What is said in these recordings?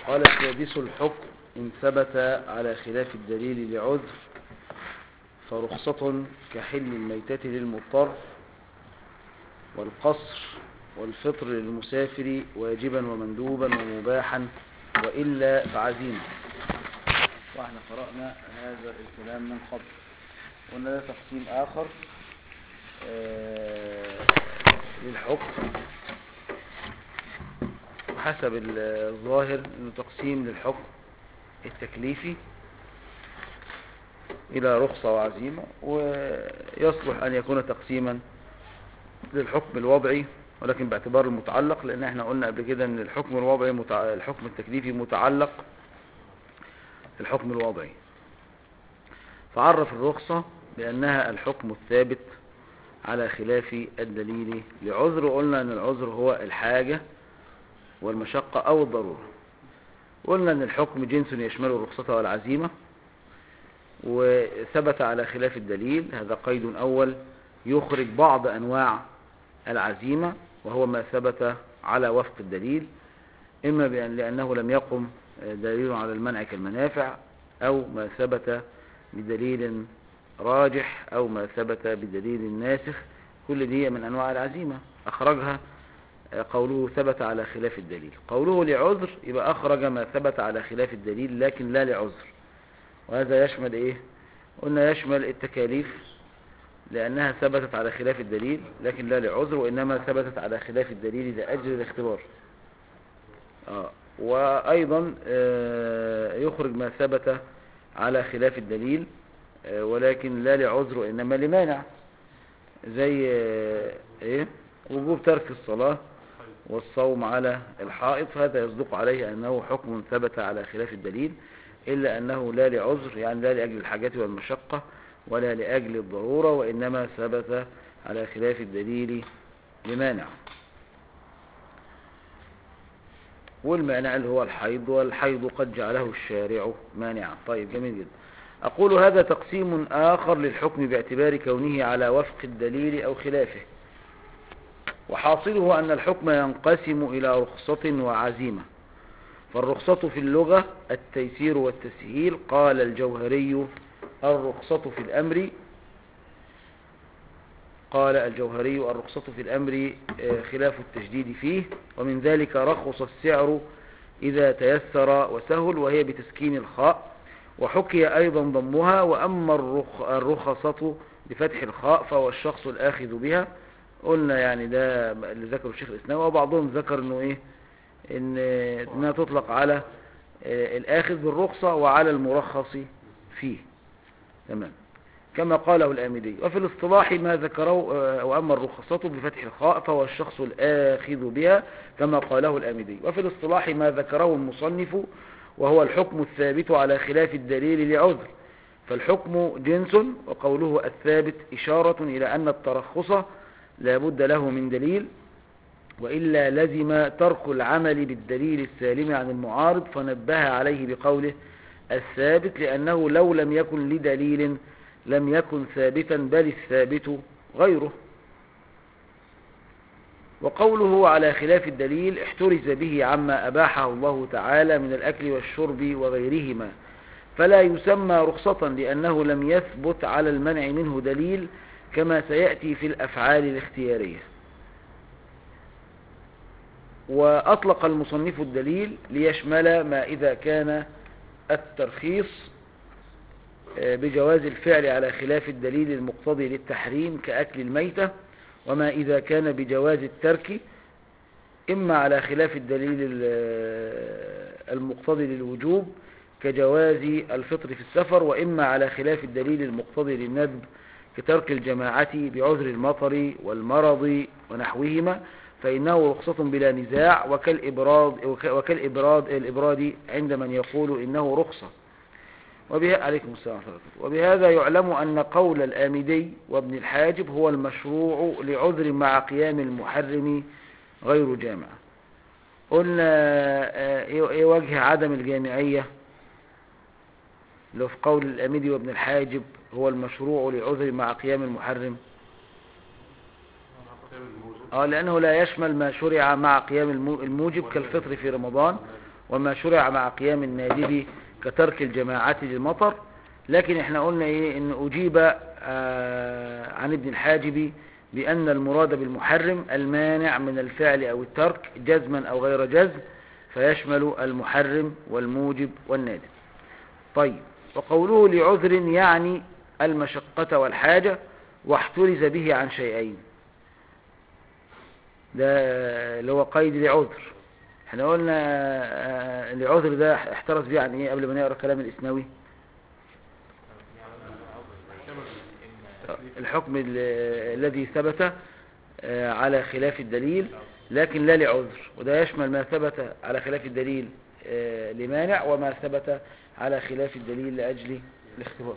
قال السادس الحكم إن ثبت على خلاف الدليل لعذر فرخصة كحل الميتة للمضطر والقصر والفطر للمسافر واجبا ومندوبا ومباحا وإلا فعزيمة واحنا قرأنا هذا الكلام من قبل قلنا ده تقسيم آخر آه، للحكم وحسب الظاهر انه تقسيم للحكم التكليفي الى رخصة وعزيمة ويصلح ان يكون تقسيما للحكم الوضعي ولكن باعتبار المتعلق لان احنا قلنا قبل كده ان الحكم الوضعي متع... الحكم التكليفي متعلق الحكم الوضعي فعرف الرخصة بأنها الحكم الثابت على خلاف الدليل لعذر وقلنا أن العذر هو الحاجة والمشقة أو الضرورة قلنا أن الحكم جنس يشمل الرخصة والعزيمة وثبت على خلاف الدليل هذا قيد أول يخرج بعض أنواع العزيمة وهو ما ثبت على وفق الدليل إما بأن لأنه لم يقم دليل على المنع كالمنافع أو ما ثبت بدليل راجح أو ما ثبت بدليل ناسخ كل دي من أنواع العزيمة أخرجها قوله ثبت على خلاف الدليل قوله لعذر يبقى أخرج ما ثبت على خلاف الدليل لكن لا لعذر وهذا يشمل إيه قلنا يشمل التكاليف لأنها ثبتت على خلاف الدليل لكن لا لعذر وإنما ثبتت على خلاف الدليل لأجل الاختبار آه. وأيضا آه يخرج ما ثبت على خلاف الدليل آه ولكن لا لعذر وإنما لمانع زي آه إيه وجوب ترك الصلاة والصوم على الحائط فهذا يصدق عليه أنه حكم ثبت على خلاف الدليل إلا أنه لا لعذر يعني لا لأجل الحاجات والمشقة ولا لأجل الضرورة وإنما ثبت على خلاف الدليل لمانع والمانع اللي هو الحيض والحيض قد جعله الشارع مانعا طيب جميل جدا أقول هذا تقسيم آخر للحكم باعتبار كونه على وفق الدليل أو خلافه وحاصله أن الحكم ينقسم إلى رخصة وعزيمة فالرخصة في اللغة التيسير والتسهيل قال الجوهري الرخصة في الأمر قال الجوهري الرخصة في الأمر خلاف التجديد فيه ومن ذلك رخص السعر إذا تيسر وسهل وهي بتسكين الخاء وحكي أيضا ضمها وأما الرخ الرخصة بفتح الخاء فهو الشخص الآخذ بها قلنا يعني ده اللي ذكره الشيخ الإسلام وبعضهم ذكر انه ايه ان انها تطلق على الآخذ بالرخصة وعلى المرخص فيه تمام كما قاله الآمدي وفي الاصطلاح ما ذكروا وأما الرخصة بفتح الخاء فهو الشخص الآخذ بها كما قاله الآمدي وفي الاصطلاح ما ذكره المصنف وهو الحكم الثابت على خلاف الدليل لعذر فالحكم جنس وقوله الثابت إشارة إلى أن الترخص لا بد له من دليل وإلا لزم ترك العمل بالدليل السالم عن المعارض فنبه عليه بقوله الثابت لأنه لو لم يكن لدليل لم يكن ثابتا بل الثابت غيره وقوله على خلاف الدليل احترز به عما أباحه الله تعالى من الأكل والشرب وغيرهما فلا يسمى رخصة لأنه لم يثبت على المنع منه دليل كما سيأتي في الأفعال الاختيارية وأطلق المصنف الدليل ليشمل ما إذا كان الترخيص بجواز الفعل على خلاف الدليل المقتضي للتحريم كأكل الميتة وما إذا كان بجواز الترك إما على خلاف الدليل المقتضي للوجوب كجواز الفطر في السفر وإما على خلاف الدليل المقتضي للندب كترك الجماعة بعذر المطر والمرض ونحوهما فإنه رخصة بلا نزاع وكالإبراد, وكالإبراد الإبراد عند من يقول إنه رخصة وبها عليكم السلام وبهذا يعلم أن قول الآمدي وابن الحاجب هو المشروع لعذر مع قيام المحرم غير جامع قلنا ايه وجه عدم الجامعية لو في قول الآمدي وابن الحاجب هو المشروع لعذر مع قيام المحرم اه لأنه لا يشمل ما شرع مع قيام الموجب كالفطر في رمضان وما شرع مع قيام النادب كترك الجماعة للمطر لكن احنا قلنا ايه ان اجيب آه عن ابن الحاجب بان المراد بالمحرم المانع من الفعل او الترك جزما او غير جزم فيشمل المحرم والموجب والنادب طيب وقوله لعذر يعني المشقة والحاجة واحترز به عن شيئين ده اللي هو قيد لعذر احنا قلنا آه، لعذر ده احترز به عن ايه قبل ما نقرا كلام الاسنوي الحكم ال- الذي ثبت آه، على خلاف الدليل لكن لا لعذر وده يشمل ما ثبت على خلاف الدليل آه، لمانع وما ثبت على خلاف الدليل لأجل الاختبار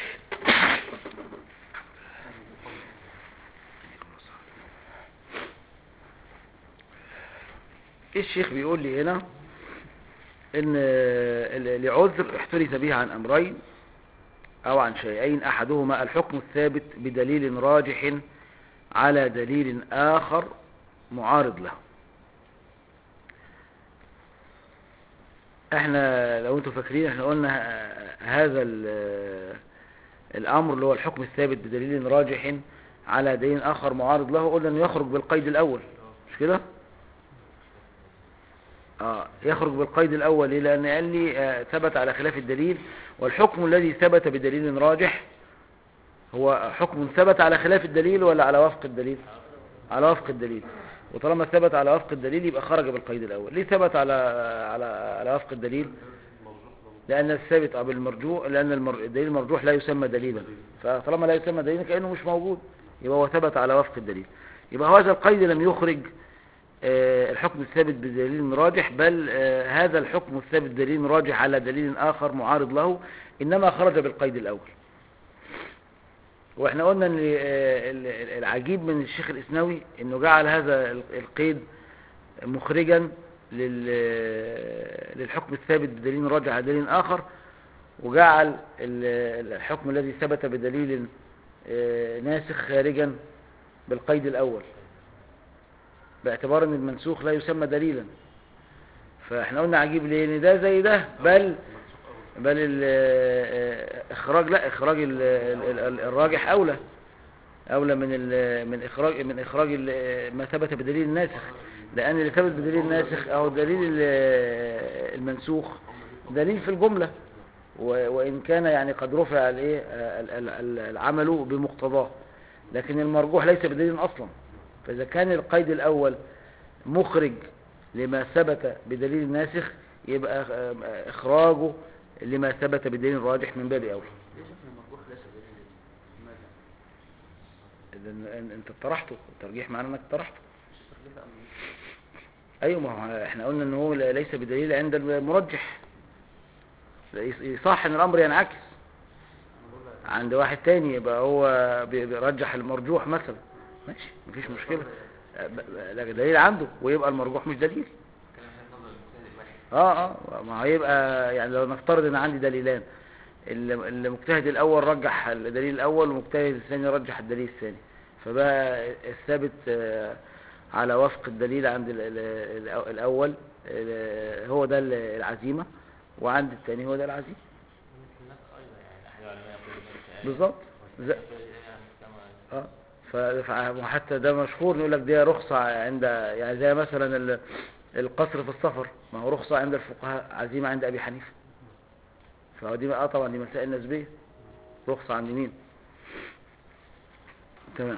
الشيخ بيقول لي هنا ان ال- لعذر احترز به عن امرين او عن شيئين احدهما الحكم الثابت بدليل راجح على دليل اخر معارض له احنا لو انتم فاكرين احنا قلنا ه- هذا ال- الامر اللي هو الحكم الثابت بدليل راجح على دليل اخر معارض له قلنا انه يخرج بالقيد الاول مش كده اه يخرج بالقيد الاول ليه لان قال لي آه ثبت على خلاف الدليل والحكم الذي ثبت بدليل راجح هو حكم ثبت على خلاف الدليل ولا على وفق الدليل على وفق الدليل وطالما ثبت على وفق الدليل يبقى خرج بالقيد الاول ليه ثبت على على على وفق الدليل لان الثابت بالمرجوح لان المر... الدليل المرجوح لا يسمى دليلا فطالما لا يسمى دليلا كانه مش موجود يبقى هو ثبت على وفق الدليل يبقى هذا القيد لم يخرج آه، الحكم الثابت بدليل راجح بل آه، هذا الحكم الثابت بدليل راجح على دليل آخر معارض له إنما خرج بالقيد الأول واحنا قلنا ان آه، ال- ال- العجيب من الشيخ الإسنوي انه جعل هذا ال- القيد مخرجا لل- للحكم الثابت بدليل راجع على دليل آخر وجعل ال- الحكم الذي ثبت بدليل آه، ناسخ خارجا بالقيد الأول باعتبار ان المنسوخ لا يسمى دليلا فاحنا قلنا عجيب ليه ان ده زي ده بل بل الاخراج لا اخراج ال- ال- ال- الراجح اولى اولى من ال- من اخراج من اخراج ال- ما ثبت بدليل الناسخ لان اللي ثبت بدليل الناسخ او دليل ال- المنسوخ دليل في الجمله و- وان كان يعني قد رفع الايه ال- ال- ال- العمل بمقتضاه لكن المرجوح ليس بدليل اصلا فاذا كان القيد الاول مخرج لما ثبت بدليل الناسخ يبقى اخراجه لما ثبت بدليل راجح من باب اولى ليش ان المرجوح ليس دليل لماذا؟ لأن انت اطرحته الترجيح معناه انك اطرحته مش التخليف أم ايوه ما هو احنا قلنا ان هو ليس بدليل عند المرجح يصح ان الامر ينعكس أنا بقول لك عند واحد تاني يبقى هو بي- بيرجح المرجوح مثلا ماشي مفيش مشكلة ب- ب- ده دليل عنده ويبقى المرجوح مش دليل كلام هنا نظر المجتهد الواحد اه اه ما هيبقى يعني لو نفترض ان عندي دليلان ال- المجتهد الاول رجح الدليل الاول والمجتهد الثاني رجح الدليل الثاني فبقى الثابت آه، على وفق الدليل عند ال- ال- الأو- الاول آه، هو ده ال- العزيمة وعند الثاني هو ده العزيمة مثل الناس أيضا يعني الأحياء العلمية يقول لك بالظبط ز- اه ف- ف- وحتى ده مشهور نقول لك دي رخصة عند يعني زي مثلا ال- القصر في السفر ما هو رخصة عند الفقهاء عزيمة عند أبي حنيفة فهو دي اه طبعا دي مسائل نسبية رخصة عند مين تمام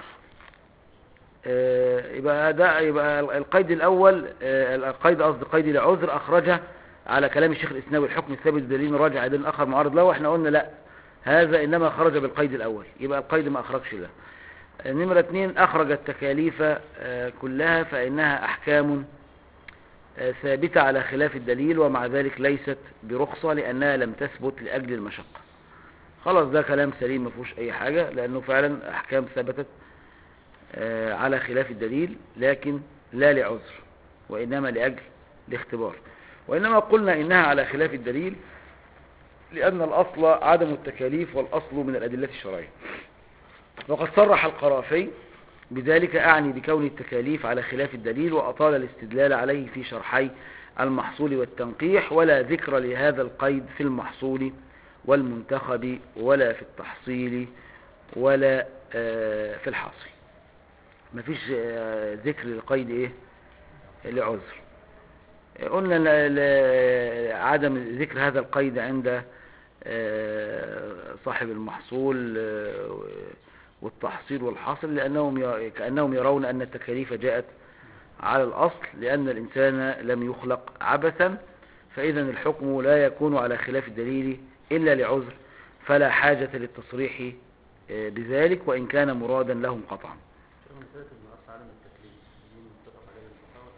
آه، يبقى ده يبقى القيد الأول آه، القيد قصد قيد العذر أخرجه على كلام الشيخ الإسناوي الحكم الثابت دليل راجع عدل آخر معارض له واحنا قلنا لا هذا إنما خرج بالقيد الأول يبقى القيد ما أخرجش له نمرة اثنين أخرج التكاليف آه، كلها فإنها أحكام آه، ثابتة على خلاف الدليل ومع ذلك ليست برخصة لأنها لم تثبت لأجل المشقة خلاص ده كلام سليم ما فيهوش أي حاجة لأنه فعلا أحكام ثبتت آه، على خلاف الدليل لكن لا لعذر وإنما لأجل الاختبار وإنما قلنا إنها على خلاف الدليل لأن الأصل عدم التكاليف والأصل من الأدلة الشرعية وقد صرح القرافي بذلك أعني بكون التكاليف على خلاف الدليل وأطال الاستدلال عليه في شرحي المحصول والتنقيح ولا ذكر لهذا القيد في المحصول والمنتخب ولا في التحصيل ولا آه، في الحاصل مفيش آه، ذكر للقيد ايه لعذر قلنا ل- ل- عدم ذكر هذا القيد عند آه، صاحب المحصول آه، والتحصيل والحاصل لأنهم ي- كأنهم يرون أن التكاليف جاءت على الأصل لأن الإنسان لم يخلق عبثا فإذا الحكم لا يكون على خلاف الدليل إلا لعذر فلا حاجة للتصريح آه، بذلك وإن كان مرادا لهم قطعا شوف مسألة إن أصل عدم التكليف دي متفق عليها الفقهاء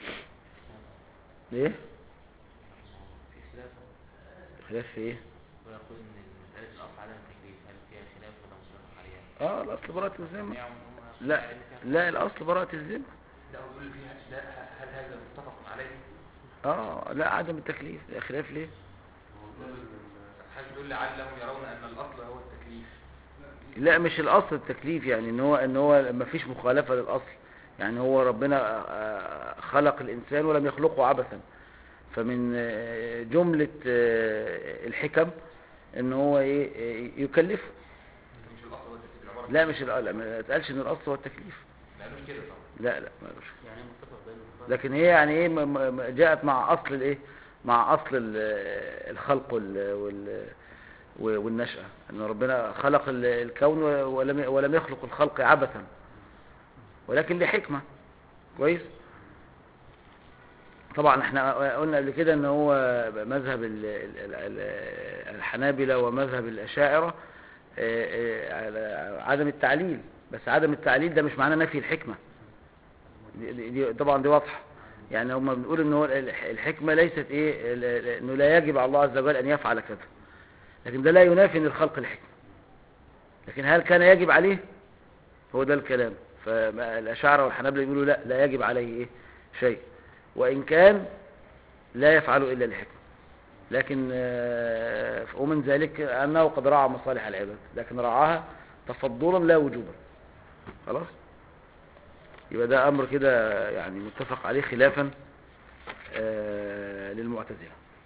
ليه؟ في خلاف خلاف في إيه؟ ويقول إن مسألة الأصل عدم التكليف هل فيها خلاف ولا متفق عليها؟ آه الأصل براءة الذمة يعني هم لا قاعدين فيها. لا الأصل براءة الذمة لا هو بيقول فيها لا هل هذا متفق عليه؟ آه لا عدم التكليف خلاف ليه؟ حاجة بيقول لعلهم يرون أن الأصل هو التكليف لا مش الاصل التكليف يعني ان هو ان هو ما فيش مخالفه للاصل يعني هو ربنا آه، خلق الانسان ولم يخلقه عبثا فمن آه، جمله آه، الحكم ان هو ايه آه، يكلفه مش الأصل هو التكليف العبارة لا مش الأ- لا ما اتقالش ان الاصل هو التكليف لا مش كده طبعا لا لا ما قالوش. يعني متفق بين لكن هي يعني ايه م- م- جاءت مع اصل الايه مع اصل ال- الخلق وال وال والنشأة ان ربنا خلق ال- الكون ولم ولم يخلق الخلق عبثا ولكن لحكمة كويس طبعا احنا قلنا قبل كده ان هو مذهب ال- ال- ال- الحنابلة ومذهب الاشاعرة آه، آه، على عدم التعليل بس عدم التعليل ده مش معناه نفي الحكمة دي, دي, دي طبعا دي واضحة يعني هم بنقول ان هو الح- الحكمة ليست ايه ال- ال- انه لا يجب على الله عز وجل ان يفعل كذا لكن ده لا ينافي ان الخلق الحكمة لكن هل كان يجب عليه هو ده الكلام فالاشاعرة والحنابلة يقولوا لا لا يجب عليه ايه شيء وان كان لا يفعل الا الحكمة لكن آه، ومن ذلك انه قد راعى مصالح العباد لكن رعاها تفضلا لا وجوبا خلاص يبقى ده امر كده يعني متفق عليه خلافا آه، للمعتزله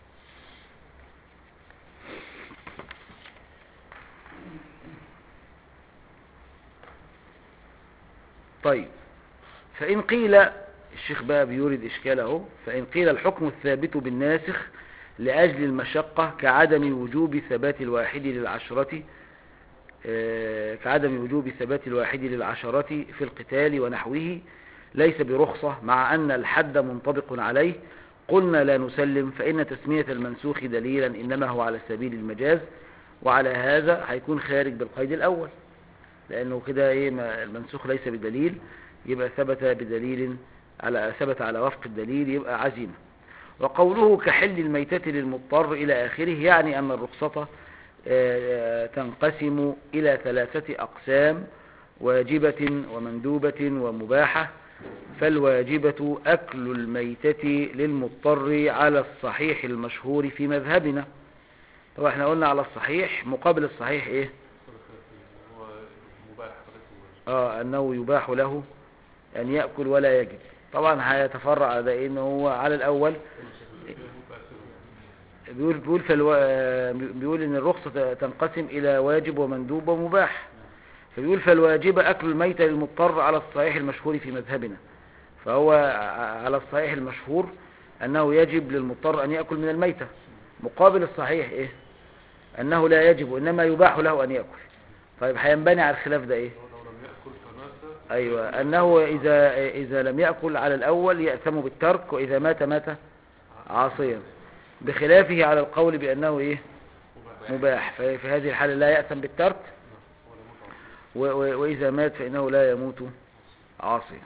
طيب فإن قيل الشيخ بقى بيورد إشكاله فإن قيل الحكم الثابت بالناسخ لأجل المشقة كعدم وجوب ثبات الواحد للعشرة آه، كعدم وجوب ثبات الواحد للعشرة في القتال ونحوه ليس برخصة مع أن الحد منطبق عليه قلنا لا نسلم فإن تسمية المنسوخ دليلا إنما هو على سبيل المجاز وعلى هذا هيكون خارج بالقيد الأول لأنه كده إيه ما- المنسوخ ليس بدليل يبقى ثبت بدليل على ثبت على وفق الدليل يبقى عزيمة وقوله كحل الميتة للمضطر إلى آخره يعني أن الرخصة آه، تنقسم إلى ثلاثة أقسام واجبة ومندوبة ومباحة فالواجبة أكل الميتة للمضطر على الصحيح المشهور في مذهبنا طبعا احنا قلنا على الصحيح مقابل الصحيح ايه هو مباح وليس واجب اه انه يباح له ان يأكل ولا يجب طبعا هيتفرع على ده ان هو على الاول بيقول بيقول فالو... آه، بيقول ان الرخصة تنقسم الى واجب ومندوب ومباح فبيقول فالواجب اكل الميت للمضطر على الصحيح المشهور في مذهبنا فهو ع- على الصحيح المشهور انه يجب للمضطر ان يأكل من الميتة مقابل الصحيح ايه انه لا يجب انما يباح له ان يأكل طيب هينبني على الخلاف ده ايه لو لم يأكل فمات ايوه انه اذا اذا لم يأكل على الاول يأثم بالترك واذا مات مات عاصيا بخلافه على القول بانه ايه مباح مباح ففي هذه الحالة لا يأثم بالترك ولا متعب و- و- وإذا مات فإنه لا يموت عاصيا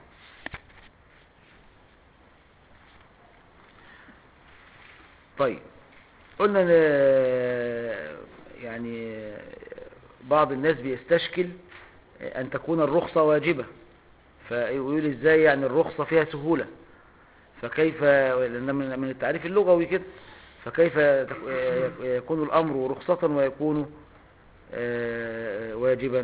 طيب قلنا ل- يعني بعض الناس بيستشكل أن تكون الرخصة واجبة فيقول ازاي يعني الرخصة فيها سهولة فكيف لأن من من التعريف اللغوي كده فكيف تك- يكون الأمر رخصة ويكون آه، واجبا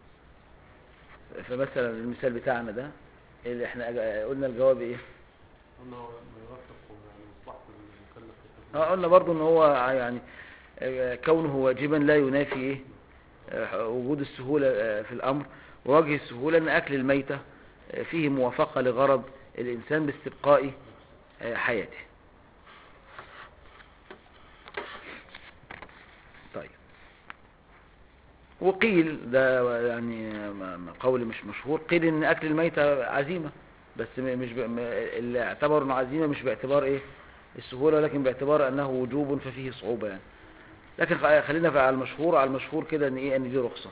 فمثلا المثال بتاعنا ده اللي احنا أج- قلنا الجواب ايه انه ما يوافق يعني مصلحة المكلف في اه قلنا برضو ان هو يعني آه، كونه واجبا لا ينافي ايه آه، وجود السهولة آه، في الامر ووجه السهولة ان اكل الميتة آه، فيه موافقة لغرض الانسان باستبقاء آه، حياته طيب وقيل ده يعني م- م- قول مش مشهور قيل ان اكل الميتة عزيمة بس م- مش ب... م- اللي اعتبروا انه عزيمة مش باعتبار ايه السهولة لكن باعتبار انه وجوب ففيه صعوبة يعني لكن خ- خلينا في على المشهور على المشهور كده ان ايه ان دي رخصة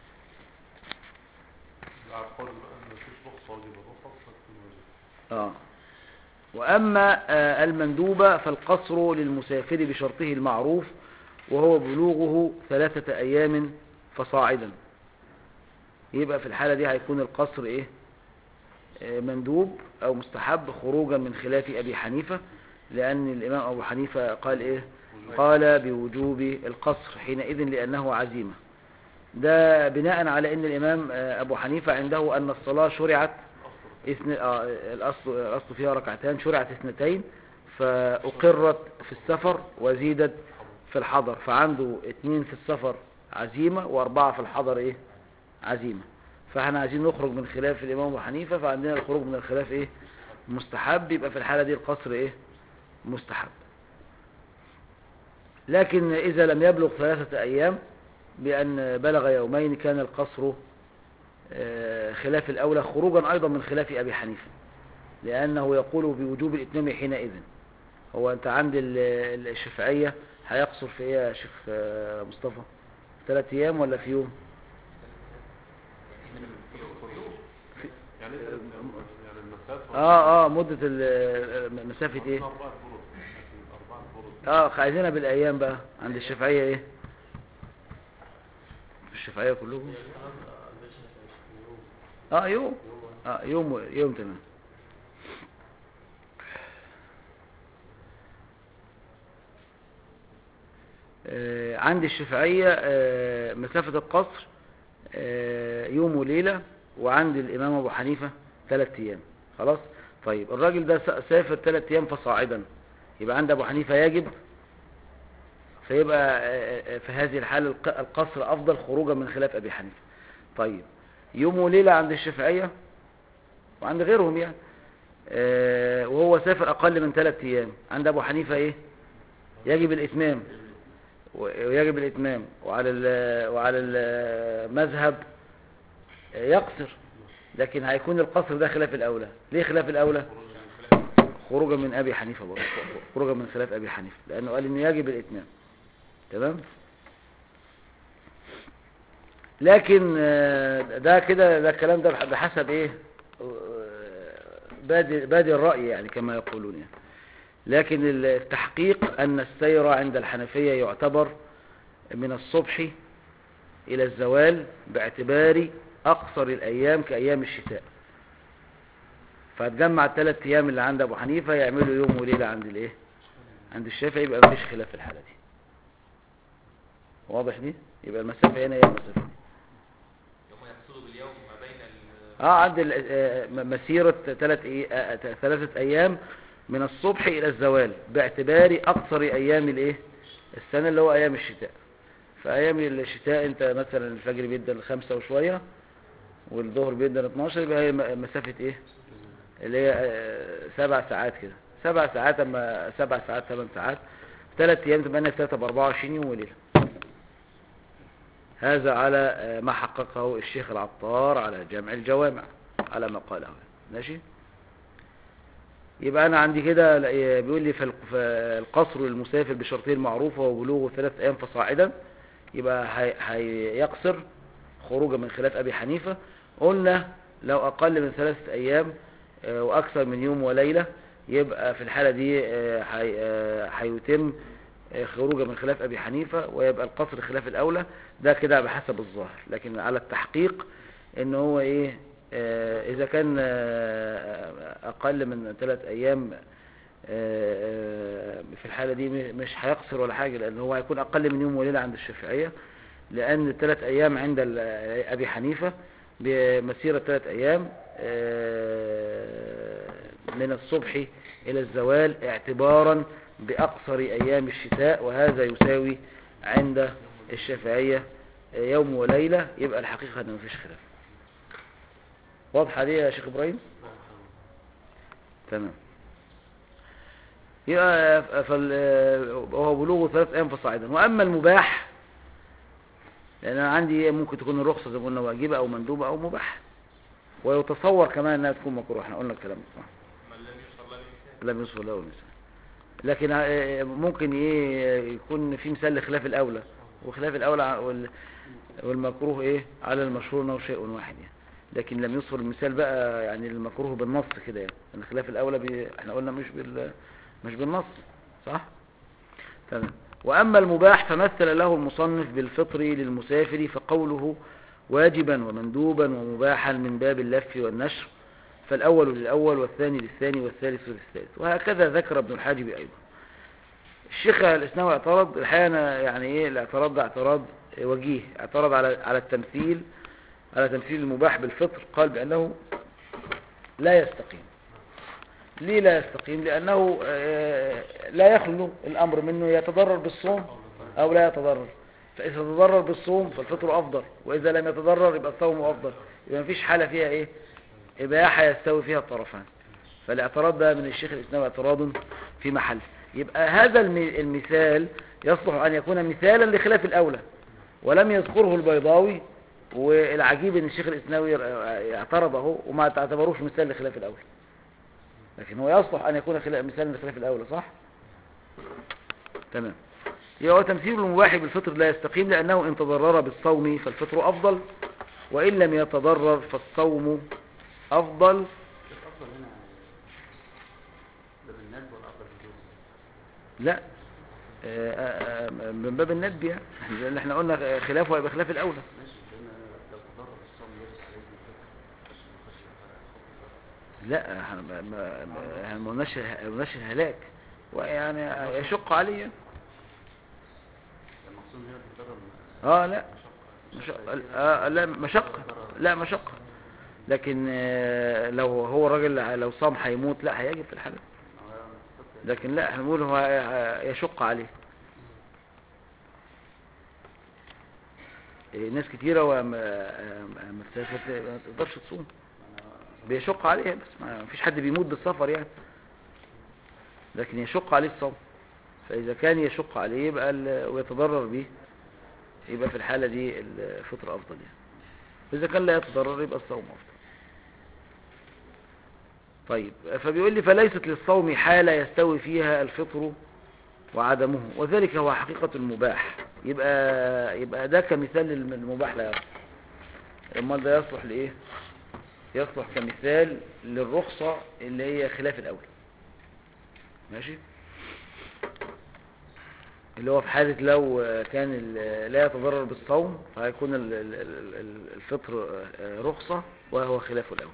على قول ان مفيش رخصة واجب الرخص تكون واجب اه واما آه، المندوبة فالقصر للمسافر بشرطه المعروف وهو بلوغه ثلاثة ايام فصاعدا يبقى في الحالة دي هيكون القصر ايه آه، مندوب او مستحب خروجا من خلاف ابي حنيفة لان الامام ابو حنيفة قال ايه قال بوجوب القصر حينئذ لانه عزيمة ده بناء على ان الامام آه، ابو حنيفة عنده ان الصلاة شرعت اثن... آه الأصل... الأصل فيها ركعتان شرعت اثنتين فأقرت في السفر وزيدت في الحضر فعنده اتنين في السفر عزيمة وأربعة في الحضر إيه عزيمة فاحنا عايزين نخرج من خلاف الإمام أبو حنيفة فعندنا الخروج من الخلاف إيه مستحب يبقى في الحالة دي القصر إيه مستحب لكن إذا لم يبلغ ثلاثة أيام بأن بلغ يومين كان القصر آه، خلاف الأولى خروجا أيضا من خلاف أبي حنيفة لأنه يقول بوجوب الإتمام حينئذ هو أنت عند ال- ال- الشافعية هيقصر في إيه يا شيخ آه، مصطفى ثلاث أيام ولا في يوم يعني إيه ثلاث أيام؟ يعني المسافة آه آه مدة ال- مسافة إيه أربعة برد لكن أربعة برد آه عايزينها بالأيام بقى عند الشافعية إيه في الشافعية كلهم آه يوم آه يوم يوم تمام آه، عند الشافعية آه، مسافة القصر آه، يوم وليلة وعند الإمام أبو حنيفة ثلاث أيام خلاص طيب الراجل ده س- سافر ثلاث أيام فصاعدا يبقى عند أبو حنيفة يجب فيبقى آه، آه، في هذه الحالة الق- القصر أفضل خروجا من خلاف أبي حنيفة طيب يوم وليلة عند الشافعية وعند غيرهم يعني آه، وهو سافر أقل من ثلاث أيام عند أبو حنيفة إيه يجب الإتمام ويجب الإتمام وعلى ال- وعلى المذهب يقصر لكن هيكون القصر ده خلاف الأولى ليه خلاف الأولى خروجا من أبي حنيفة برضه خروجا من خلاف أبي حنيفة لأنه قال إنه يجب الإتمام تمام لكن آه، ده كده ده الكلام ده بح- بحسب ايه آه، بادي بادي الرأي يعني كما يقولون يعني لكن التحقيق أن السير عند الحنفية يعتبر من الصبح إلى الزوال باعتبار أقصر الأيام كأيام الشتاء فتجمع الثلاث أيام اللي عند أبو حنيفة يعملوا يوم وليلة عند الإيه عند الشافعي يبقى مفيش خلاف في الحالة دي واضح دي يبقى المسافة هنا هي المسافة دي هم يقصدوا باليوم ما بين ال اه عند ال- آه، م- مسيرة ثلاث إيه- آه، آه، ثلاثة أيام من الصبح إلى الزوال باعتبار أقصر أيام الإيه السنة اللي هو أيام الشتاء فأيام الشتاء أنت مثلا الفجر بيدن خمسة وشوية والظهر بيدن 12 يبقى هي م- مسافة إيه اللي هي آه، سبع ساعات كده سبع ساعات أما سبع ساعات ثمان ساعات ثلاث أيام تبقى لنا ثلاثة بأربعة وعشرين يوم وليلة هذا على آه، ما حققه الشيخ العطار على جامع الجوامع على ما قاله ماشي يبقى أنا عندي كده لا- بيقول لي فالق- فالقصر للمسافر بشرطين المعروفة وبلوغه ثلاث أيام فصاعدا يبقى هي- هيقصر خروجا من خلاف أبي حنيفة قلنا لو أقل من ثلاثة أيام آه، وأكثر من يوم وليلة يبقى في الحالة دي آه، هي- آه، هيتم آه، خروجا من خلاف أبي حنيفة ويبقى القصر خلاف الأولى ده كده بحسب الظاهر لكن على التحقيق ان هو ايه آه، اذا كان آه، اقل من ثلاث ايام آه، آه، في الحالة دي م- مش هيقصر ولا حاجة لان هو هيكون اقل من يوم وليلة عند الشافعية لان الثلاث ايام عند ال- ابي حنيفة بمسيرة ثلاث ايام آه، من الصبح إلى الزوال اعتبارا بأقصر أيام الشتاء وهذا يساوي عند الشافعية يوم وليلة يبقى الحقيقة أنه مفيش خلاف واضحة دي يا شيخ إبراهيم تمام يبقى فال... هو بلوغه ثلاث أيام فصاعدا وأما المباح لأن أنا عندي ممكن تكون الرخصة زي ما قلنا واجبة أو مندوبة أو مباح ويتصور كمان أنها تكون مكروه احنا قلنا الكلام ده من لم يشرب له مثال لم يصل له المثال لكن آه، ممكن ايه يكون في مثال لخلاف الاولى وخلاف الاولى وال- والمكروه ايه على المشهور انه شيء واحد يعني لكن لم يصل المثال بقى يعني المكروه بالنص كده يعني ان خلاف الاولى بي احنا قلنا مش بال مش بالنص صح تمام واما المباح فمثل له المصنف بالفطر للمسافر فقوله واجبا ومندوبا ومباحا من باب اللف والنشر فالأول للأول والثاني للثاني والثالث للثالث وهكذا ذكر ابن الحاجب أيضا الشيخ الإسناوي اعترض الحقيقة أنا يعني إيه الاعتراض ده اعتراض وجيه اعترض على على التمثيل على تمثيل المباح بالفطر قال بأنه لا يستقيم ليه لا يستقيم لأنه آه، لا يخلو الأمر منه يتضرر بالصوم أو لا يتضرر فإذا تضرر بالصوم فالفطر أفضل وإذا لم يتضرر يبقى الصوم أفضل يبقى مفيش حالة فيها إيه إباحة يستوي فيها الطرفان فالاعتراض ده من الشيخ الإسلام اعتراض في محل يبقى هذا الم- المثال يصلح أن يكون مثالا لخلاف الأولى ولم يذكره البيضاوي والعجيب أن الشيخ الإسلامي اعترضه وما تعتبروش مثال لخلاف الأولى لكن هو يصلح أن يكون خلا- مثالا لخلاف الأولى صح؟ تمام يبقى هو تمثيل المباح بالفطر لا يستقيم لأنه إن تضرر بالصوم فالفطر أفضل وإن لم يتضرر فالصوم أفضل الأفضل هنا ده بالندب والأفضل بالجوز لا آه، آه، آه، من باب الندب يعني إحنا- اللي احنا قلنا خلافه هيبقى خلاف الأولى ماشي لأن لو تضرر الصوم يرجع لازم الفطر عشان يخش على لا احنا ما ما ما- احنا ما قلناش ما قلناش الهلاك ويعني يشق عليه يعني. المقصود هنا تضرر اه لا مشقة آه لا مشقة لا مشقة لكن آه، لو هو الراجل لو صام هيموت لا هيجب في الحالة لكن لا احنا بنقول هو يشق عليه إيه، ناس كتيرة وما ما ما تسافر- ما تقدرش تصوم بيشق عليها بس ما فيش حد بيموت بالسفر يعني لكن يشق عليه الصوم فإذا كان يشق عليه يبقى ال- ويتضرر به يبقى في الحالة دي الفطر أفضل يعني إذا كان لا يتضرر يبقى الصوم أفضل طيب فبيقول لي فليست للصوم حالة يستوي فيها الفطر وعدمه وذلك هو حقيقة المباح يبقى يبقى ده كمثال للمباح لا يصلح امال ده يصلح لايه يصلح كمثال للرخصة اللي هي خلاف الاول ماشي اللي هو في حالة لو كان ال- لا يتضرر بالصوم فهيكون ال- ال- ال- الفطر رخصة وهو خلاف الأول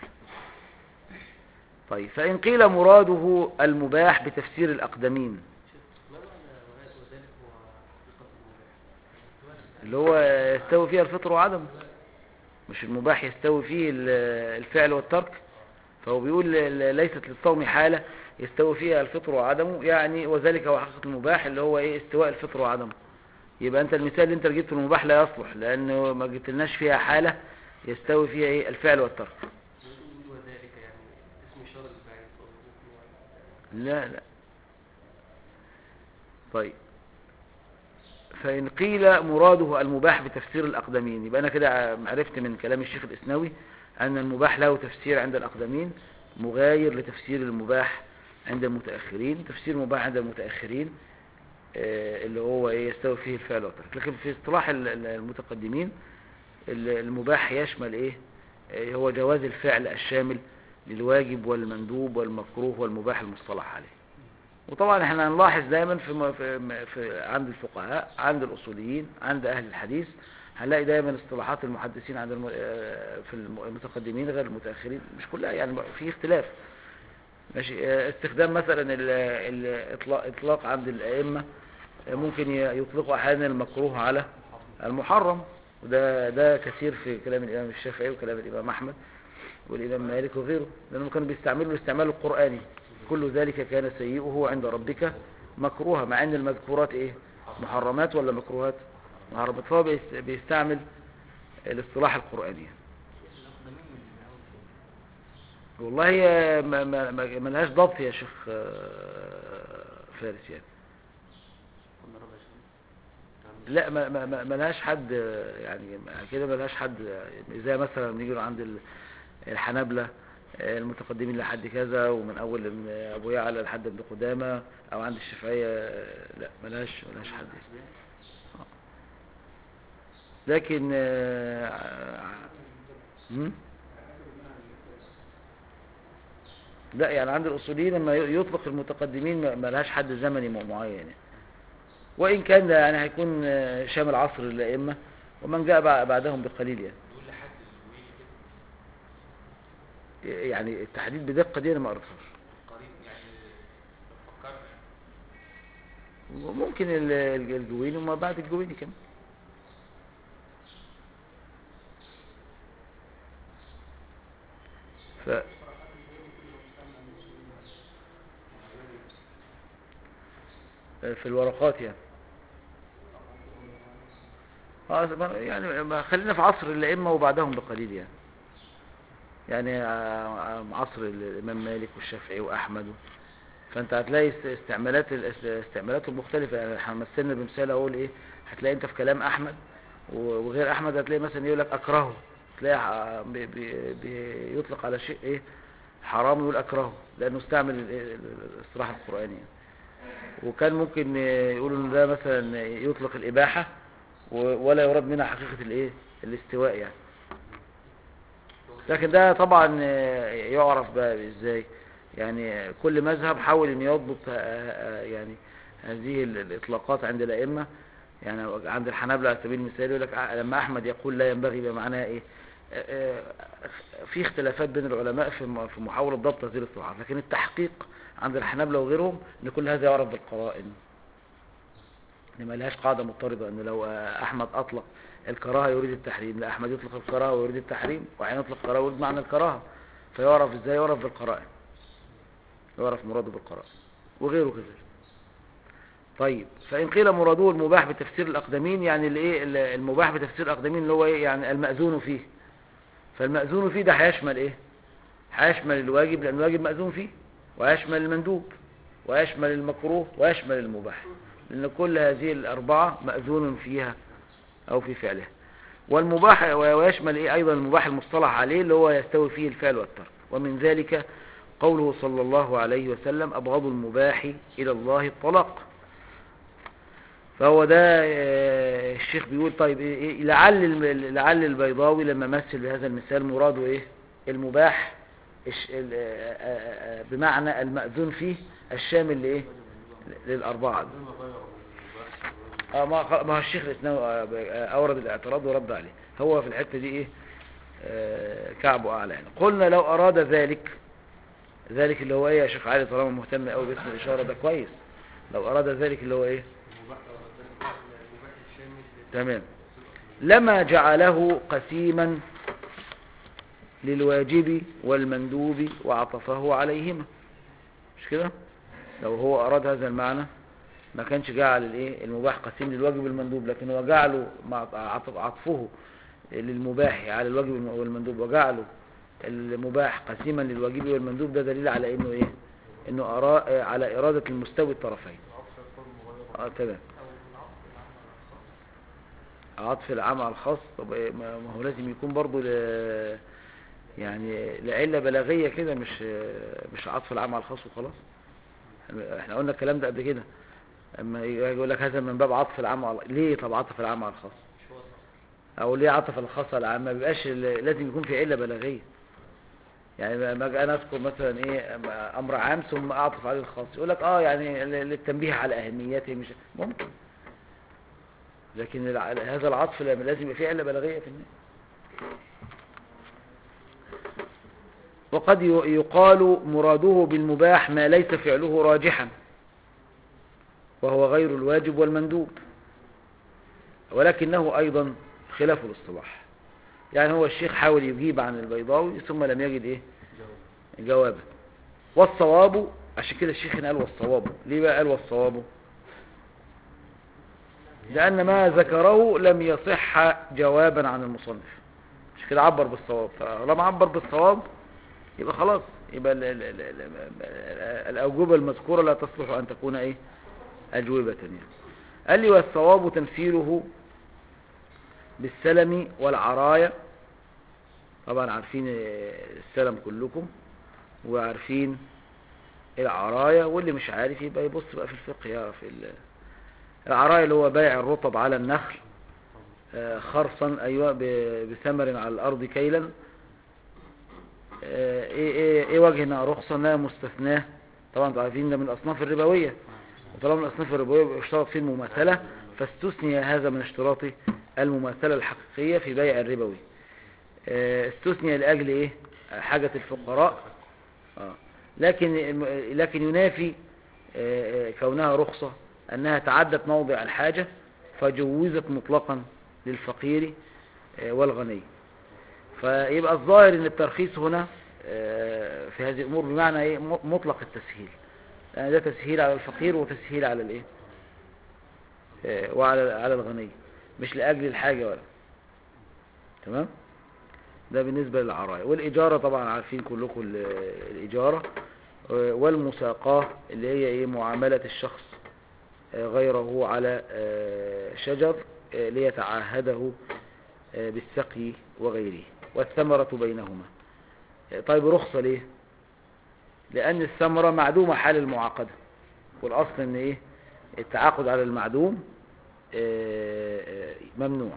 طيب فإن قيل مراده المباح بتفسير الأقدمين ما معنى وهذا وذلك هو حقيقة المباح؟ اللي هو يستوي فيها الفطر وعدمه مش المباح يستوي فيه ال- الفعل والترك فهو بيقول ل- ليست للصوم حالة يستوي فيها الفطر وعدمه يعني وذلك هو حقيقة المباح اللي هو ايه استواء الفطر وعدمه يبقى انت المثال اللي انت جبته المباح لا يصلح لانه ما جبتلناش فيها حالة يستوي فيها ايه الفعل والترك يقول وذلك يعني اسم إشارة للبعيد لا لا طيب فإن قيل مراده المباح بتفسير الأقدمين يبقى أنا كده عرفت من كلام الشيخ الإسنوي أن المباح له تفسير عند الأقدمين مغاير لتفسير المباح عند المتأخرين تفسير المباح عند المتأخرين آه، اللي هو إيه يستوي فيه الفعل والترك لكن في اصطلاح ال- ال- المتقدمين ال- المباح يشمل إيه آه، هو جواز الفعل الشامل للواجب والمندوب والمكروه والمباح المصطلح عليه وطبعا احنا هنلاحظ دايما في, م- في, م- في عند الفقهاء عند الاصوليين عند اهل الحديث هنلاقي دايما اصطلاحات المحدثين عند الم... آه، في الم- المتقدمين غير المتاخرين مش كلها يعني في اختلاف ماشي آه، استخدام مثلا ال- الاطلاق اطلاق عند الائمه آه، ممكن ي- يطلقوا احيانا المكروه على المحرم وده ده كثير في كلام الامام الشافعي وكلام الامام احمد والامام مالك وغيره لانهم كانوا بيستعملوا الاستعمال القراني كل ذلك كان سيئه عند ربك مكروها مع ان المذكورات ايه محرمات ولا مكروهات محرمات فهو بيست- بيستعمل الاصطلاح القرآني والله هي ما ما ما ملهاش ضبط يا شيخ آه، فارس يعني قلنا ربع سنة لا ما ما ما ملهاش حد آه، يعني كده ملهاش حد آه، زي مثلا بنيجي عند ال- الحنابلة آه، المتقدمين لحد كذا ومن اول من ابو يعلى لحد ابن قدامه او عند الشافعيه آه، لا ملهاش ملهاش حد لكن آه، آه، هم؟ لا يعني عند الاصوليين لما يطلق المتقدمين ما- ما لهاش حد زمني م- معين يعني. وان كان ده يعني هيكون آه، شامل عصر الائمه ومن جاء بع- بعدهم بقليل يعني يقول لحد الويل كده يعني التحديد بدقه دي انا ما قريتهاش قريب يعني ما تفكرش وممكن ال- ال- الجويني وما بعد الجويني كمان ف في الورقات يعني اه ما- يعني ما خلينا في عصر الائمه وبعدهم بقليل يعني يعني آه، آه، عصر الامام مالك والشافعي واحمد فانت هتلاقي است- استعمالات الاس- استعمالاتهم مختلفه يعني احنا مثلنا بمثال اقول ايه هتلاقي انت في كلام احمد و- وغير احمد هتلاقي مثلا يقول لك اكرهه تلاقي ح- بي- بي- بيطلق على شيء ايه حرام يقول اكرهه لانه استعمل ال- ال- الاصطلاح القراني يعني. وكان ممكن آه، يقولوا ان ده مثلا يطلق الاباحه و- ولا يراد منها حقيقه الايه الاستواء يعني لكن ده طبعا آه، يعرف بقى ازاي يعني كل مذهب حاول ان يضبط آه، آه، يعني هذه ال- الاطلاقات عند الائمه يعني عند الحنابلة على سبيل المثال يقول لك آه، لما احمد يقول لا ينبغي يبقى معناها ايه آه، آه، في اختلافات بين العلماء في م- في محاوله ضبط هذه الاصطلاحات لكن التحقيق عند الحنابلة وغيرهم ان كل هذا يعرف بالقرائن ان ما لهاش قاعده مضطربه ان لو آه، احمد اطلق الكراهه يريد التحريم لا احمد يطلق الكراهه ويريد التحريم وحين يطلق الكراهه ويريد معنى الكراهه فيعرف ازاي يعرف بالقرائن يعرف مراده بالقرائن وغيره كذلك طيب فإن قيل مراده المباح بتفسير الأقدمين يعني الايه ال- المباح بتفسير الأقدمين اللي هو ايه يعني المأذون فيه فالمأذون فيه ده هيشمل ايه هيشمل الواجب لأن الواجب مأذون فيه ويشمل المندوب ويشمل المكروه ويشمل المباح لأن كل هذه الأربعة مأذون فيها أو في فعلها والمباح ويشمل ايه أيضا المباح المصطلح عليه اللي هو يستوي فيه الفعل والترك ومن ذلك قوله صلى الله عليه وسلم أبغض المباح إلى الله الطلاق فهو ده آه، الشيخ بيقول طيب إيه إيه لعل الم- لعل البيضاوي لما مثل بهذا المثال مراده ايه المباح الش- ال- آه، آه، آه، بمعنى المأذون فيه الشامل لايه للأربعة دول. لما غير المباح اه ما خ- ما هو الشيخ الاسناوي آه، آه، اورد الاعتراض ورد عليه هو في الحته دي ايه آه، كعبه اعلى يعني قلنا لو اراد ذلك ذلك اللي هو ايه يا شيخ علي طالما مهتم قوي باسم الاشاره ده كويس لو اراد ذلك اللي هو ايه المباح المباح الشامل تمام لما جعله قسيما للواجب والمندوب وعطفه عليهما مش كده لو هو اراد هذا المعنى ما كانش جعل الايه المباح قسيم للواجب والمندوب لكن هو جعله مع عطف- عطفه للمباح على الواجب والمندوب وجعله المباح قسيما للواجب والمندوب ده دليل على انه ايه انه أرا... على ارادة المستوي الطرفين عطف يكون مغير اه تمام عطف العام على الخاص طب إيه، ما ما هو لازم يكون برضو ل... يعني لعلة بلاغية كده مش مش عطف العام على الخاص وخلاص احنا قلنا الكلام ده قبل كده اما يجي يقول لك هذا من باب عطف العام على ليه طب عطف العام على الخاص مش هو صح او ليه عطف الخاص على العام ما بيبقاش ال- لازم يكون في علة بلاغية يعني ما- ما اجي انا اذكر مثلا ايه أما امر عام ثم اعطف عليه الخاص يقول لك اه يعني ل- للتنبيه على اهميته مش ممكن لكن الع- هذا العطف لما لازم يبقى فيه علة بلاغية في النهاية وقد ي- يقال مراده بالمباح ما ليس فعله راجحا وهو غير الواجب والمندوب ولكنه أيضا خلاف الاصطلاح يعني هو الشيخ حاول يجيب عن البيضاوي ثم لم يجد إيه جوابا والصواب عشان كده الشيخ هنا قال والصواب ليه بقى قال والصواب لأن ما ذكره لم يصح جوابا عن المصنف مش كده عبر بالصواب فلما عبر بالصواب يبقى خلاص يبقى ال ال ال ال الأوجوبة المذكورة لا تصلح أن تكون إيه أجوبة يعني قال لي والصواب تمثيله بالسلم والعراية طبعا عارفين السلم كلكم وعارفين العراية واللي مش عارف يبقى يبص بقى في الفقه يعرف ال- العراية اللي هو بيع الرطب على النخل آه، خرصا أيوة ب- بثمر على الأرض كيلا آه، ايه ايه ايه وجهنا رخصة انها مستثناه طبعا انتوا عارفين ده من الاصناف الربوية وطالما من الاصناف الربوية بيشترط فيه المماثلة فاستثني هذا من اشتراط المماثلة الحقيقية في بيع الربوي آه، استثني لاجل ايه حاجة الفقراء آه. لكن لكن ينافي آه، آه، كونها رخصة انها تعدت موضع الحاجة فجوزت مطلقا للفقير آه، والغني فيبقى الظاهر ان الترخيص هنا آه، في هذه الامور بمعنى ايه م- مطلق التسهيل يعني ده تسهيل على الفقير وتسهيل على الايه آه، وعلى على الغني مش لاجل الحاجه ولا تمام ده بالنسبه للعرايا والاجاره طبعا عارفين كلكم ال- الاجاره آه، والمساقاه اللي هي ايه معامله الشخص آه، غيره على آه، شجر آه، ليتعاهده آه، بالسقي وغيره والثمرة بينهما آه، طيب رخصة ليه لأن الثمرة معدومة حال المعاقدة والأصل أن إيه التعاقد على المعدوم آه، آه، ممنوع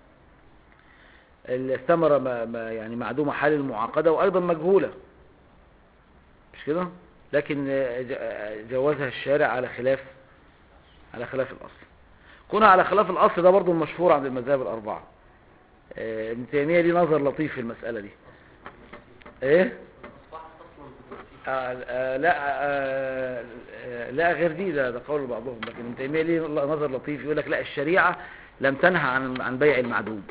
الثمرة ما ما يعني معدومة حال المعاقدة وأيضا مجهولة مش كده لكن آه، ج- آه، جوزها الشارع على خلاف على خلاف الأصل كونها على خلاف الأصل ده برضو المشهور عند المذاهب الأربعة آه، ابن تيمية ليه نظر لطيف في المسألة دي ايه آه آه لا آه آه لا غير دي ده, ده قول بعضهم لكن ابن تيمية ليه نظر لطيف يقول لك لا الشريعة لم تنهى عن عن بيع المعدوم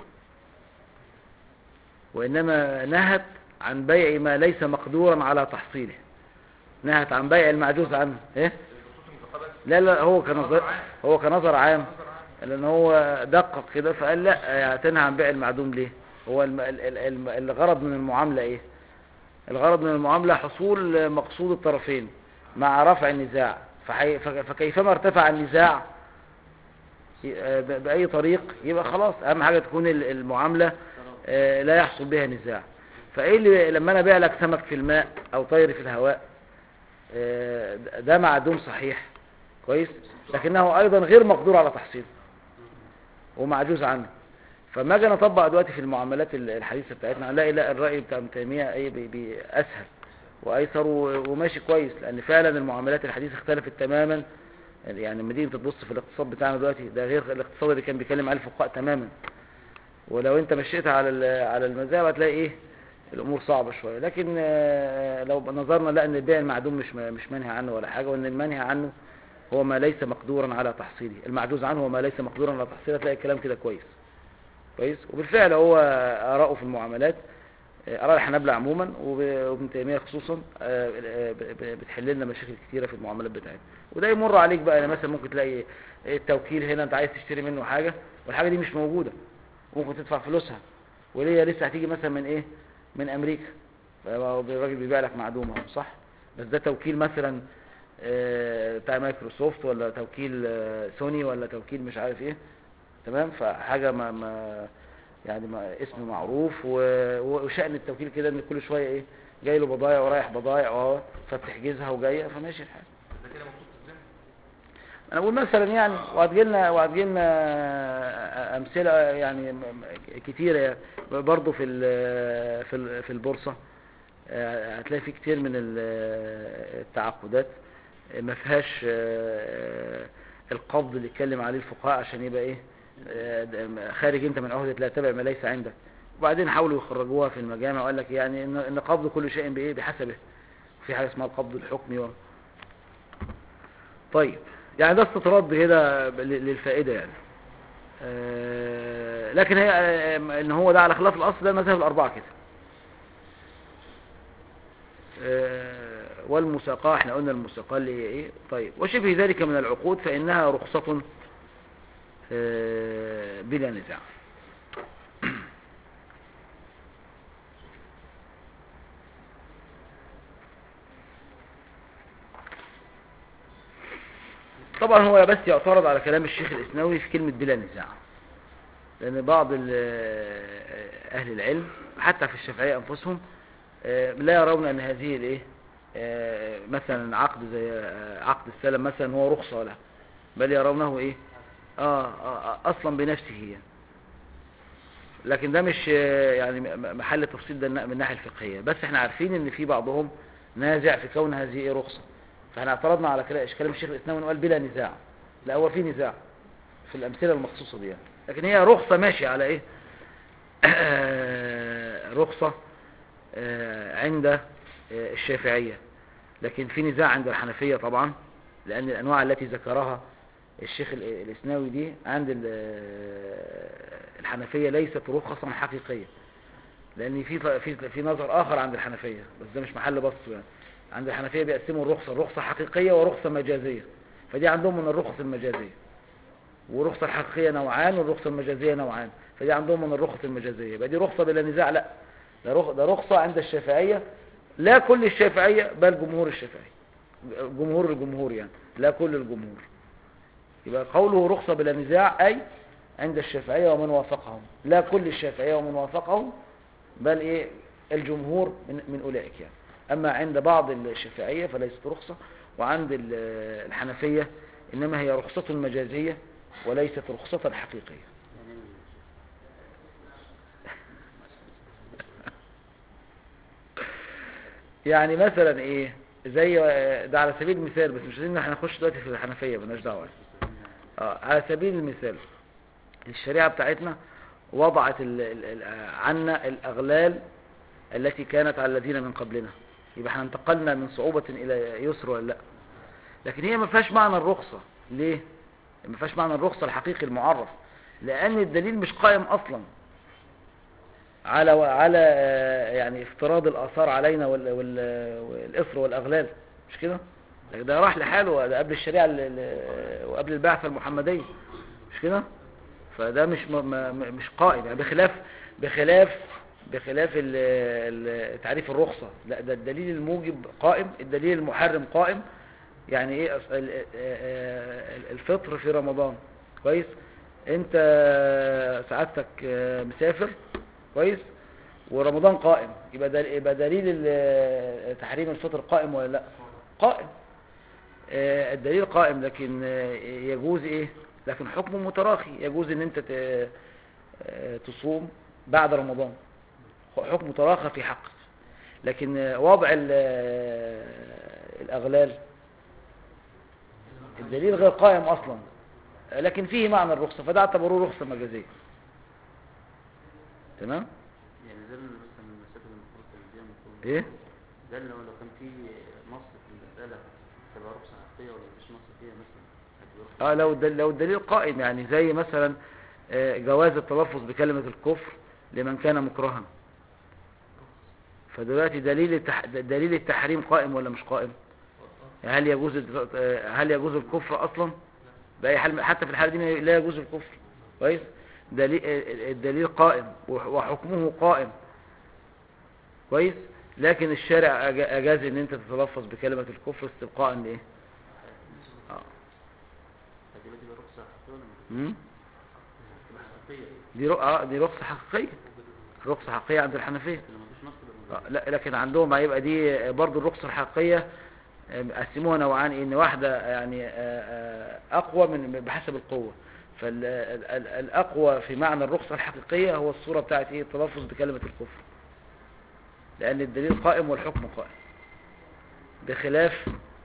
وإنما نهت عن بيع ما ليس مقدورا على تحصيله نهت عن بيع المعجوز عنه ايه لا لا هو كنظر هو كنظر عام لان هو دقق كده فقال لا يعني تنهى عن بيع المعدوم ليه هو الم... ال- ال- الم- الغرض من المعاملة ايه الغرض من المعاملة حصول مقصود الطرفين مع رفع النزاع فحي... فك- فكيفما ارتفع النزاع ي- آه، ب- بأي طريق يبقى خلاص أهم حاجة تكون ال- المعاملة آه، لا يحصل بها نزاع فإيه اللي لما أنا أبيع لك سمك في الماء أو طير في الهواء آه، ده معدوم صحيح كويس لكنه أيضا غير مقدور على تحصيله ومعجوز عنه فما اجي نطبق دلوقتي في المعاملات ال- الحديثه بتاعتنا هنلاقي لا الراي بتاع ابن تيميه ايه بي بي اسهل وايسر و- وماشي كويس لان فعلا المعاملات الحديثه اختلفت تماما يعني لما تيجي تبص في الاقتصاد بتاعنا دلوقتي ده غير الاقتصاد اللي كان بيتكلم عليه الفقهاء تماما ولو انت مشيت على ال- على المذاهب هتلاقي ايه الامور صعبه شويه لكن آه، لو نظرنا لا ان البيع المعدوم مش م- مش منهي عنه ولا حاجه وان المنهي عنه هو ما ليس مقدورا على تحصيله المعجوز عنه هو ما ليس مقدورا على تحصيله تلاقي الكلام كده كويس كويس وبالفعل هو آراءه في المعاملات آه، آراء الحنابلة عموما وب- وابن تيمية خصوصا آه، آه، ب- ب- بتحل لنا مشاكل كتيرة في المعاملات بتاعتنا وده يمر عليك بقى يعني مثلا ممكن تلاقي التوكيل هنا انت عايز تشتري منه حاجة والحاجة دي مش موجودة ممكن تدفع فلوسها وليه لسه هتيجي مثلا من ايه من امريكا فهو الراجل بيبيع لك معدومة صح بس ده توكيل مثلا آه، بتاع مايكروسوفت ولا توكيل آه، سوني ولا توكيل مش عارف ايه تمام فحاجة ما, ما يعني ما اسم معروف و- وشأن التوكيل كده ان كل شوية ايه جاي له بضايع ورايح بضايع اه فبتحجزها وجاية فماشي الحال ده كده مكتوب في الذمه انا بقول مثلا يعني وهتجي لنا وهتجي لنا امثله يعني م- م- كتيره يعني برضه في ال- في ال- في البورصه آه، هتلاقي في كتير من ال- التعاقدات ما فيهاش آه، القبض اللي اتكلم عليه الفقهاء عشان يبقى ايه آه، ده- خارج انت من عهده لا تبع ما ليس عندك وبعدين حاولوا يخرجوها في المجامع وقال لك يعني ان إن قبض كل شيء بايه بحسبه في حاجه اسمها القبض الحكمي و... طيب يعني ده استطراد كده ل- للفائدة يعني آه، لكن هي آه، ان هو ده على خلاف الاصل ده المذاهب الاربعة كده آه، والمساقاة احنا قلنا المساقاة اللي هي ايه طيب وشبه ذلك من العقود فإنها رخصة آه، بلا نزاع طبعا هو بس يعترض على كلام الشيخ الإسناوي في كلمة بلا نزاع لأن بعض ال- أهل العلم حتى في الشافعية أنفسهم آه، لا يرون أن هذه الإيه آه، مثلا عقد زي آه، عقد السلم مثلا هو رخصة له بل يرونه إيه آه, آه, آه أصلا بنفسه يعني. لكن ده مش آه، يعني م- محل تفصيل ده من الناحية الفقهية بس احنا عارفين ان في بعضهم نازع في كون هذه ايه رخصة فاحنا اعترضنا على كلا- كلام الشيخ الاسلام وقال بلا نزاع لا هو في نزاع في الامثلة المخصوصة دي يعني. لكن هي رخصة ماشية على ايه رخصة آه، عند آه، الشافعية لكن في نزاع عند الحنفية طبعا لأن الأنواع التي ذكرها الشيخ ال- الإسناوي دي عند ال- الحنفية ليست رخصا حقيقية لأن في في في نظر آخر عند الحنفية بس ده مش محل بسطه يعني عند الحنفية بيقسموا الرخصة رخصة حقيقية ورخصة مجازية فدي عندهم من الرخص المجازية والرخصة الحقيقية نوعان والرخصة المجازية نوعان فدي عندهم من الرخص المجازية يبقى دي رخصة بلا نزاع لا ده رخ- ده رخصة عند الشافعية لا كل الشافعية بل جمهور الشافعية جمهور الجمهور يعني لا كل الجمهور يبقى قوله رخصة بلا نزاع أي عند الشافعية ومن وافقهم لا كل الشافعية ومن وافقهم بل إيه الجمهور من, من أولئك يعني أما عند بعض الشافعية فليست رخصة وعند ال- الحنفية إنما هي رخصة مجازية وليست رخصة حقيقية يعني مثلا ايه زي ده على سبيل المثال بس مش عايزين احنا نخش دلوقتي في الحنفيه مالناش دعوه اه على سبيل المثال الشريعه بتاعتنا وضعت ال ال ال عنا الاغلال التي كانت على الذين من قبلنا يبقى احنا انتقلنا من صعوبه الى يسر ولا لا لكن هي ما فيهاش معنى الرخصه ليه ما فيهاش معنى الرخصه الحقيقي المعرف لان الدليل مش قائم اصلا على على آه، يعني افتراض الآثار علينا وال- وال- والإصر والأغلال مش كده ده- ده راح لحاله ده قبل الشريعة ال- ال- وقبل البعثة المحمدية مش كده فده مش م- م- مش قائم يعني بخلاف بخلاف بخلاف ال- ال- تعريف الرخصة لا ده الدليل الموجب قائم الدليل المحرم قائم يعني ايه أص- ال- آه، آه، الفطر في رمضان كويس انت سعادتك آه، مسافر كويس ورمضان قائم يبقى دل... يبقى دليل ال- تحريم الفطر قائم ولا لا قائم آه، الدليل قائم لكن آه، يجوز ايه لكن حكمه متراخي يجوز ان انت ت- آه، تصوم بعد رمضان حكم متراخى في حقك لكن آه، وضع ال- آه، الاغلال الدليل غير قائم اصلا لكن فيه معنى الرخصة فده اعتبروه رخصة مجازية تمام يعني ده اللي مثلا المسافة المفروض تنبيها المفروض ايه ده اللي لو كان في نص في المسألة تبقى رخصة حقيقية ولا مفيش نص فيها مثلا هتبقى رخصة اه لو الدل... لو الدليل قائم يعني زي مثلا آه، جواز التلفظ بكلمة الكفر لمن كان مكرها فدلوقتي دليل التح... دليل التحريم قائم ولا مش قائم هل يجوز الت- آه، هل يجوز الكفر اصلا بأي حال حتى في الحالة دي لا يجوز الكفر كويس دليل آه، الدليل قائم وح- وحكمه قائم كويس لكن الشارع أج- اجاز ان انت تتلفظ بكلمة الكفر استبقاء لايه اه هتبقى تبقى رخصة حقيقية ولا مفيش؟ مم؟ تبقى حقيقية دي رق... آه، دي رخصة حقيقية رخصة حقيقية عند الحنفية لكن لو مفيش نص تبقى آه، لا لكن عندهم هيبقى دي برضو الرخصة الحقيقية آه، قسموها نوعان ان واحدة يعني آه، آه، اقوى من بحسب القوة فالاقوى في معنى الرخصة الحقيقية هو الصورة بتاعت ايه التلفظ بكلمة الكفر لان الدليل قائم والحكم قائم بخلاف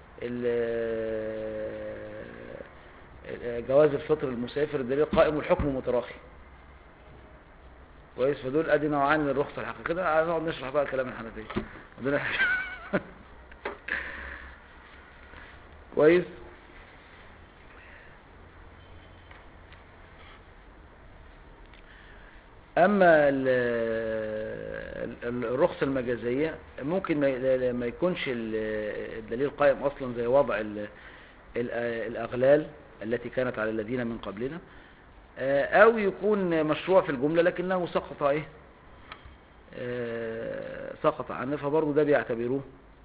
ال- آه، جواز الفطر المسافر الدليل قائم والحكم متراخي كويس فدول ادي نوعان من الرخصه الحقيقيه كده هنقعد نشرح بقى كلام الحنفيه عندنا كويس اما ال- ال- ال- الرخصة المجازية ممكن ما ي- ما يكونش ال- الدليل قائم أصلا زي وضع ال- ال- الأغلال التي كانت على الذين من قبلنا آه، أو يكون مشروع في الجملة لكنه سقط إيه آه، سقط عنه فبرضه ده بيعتبروه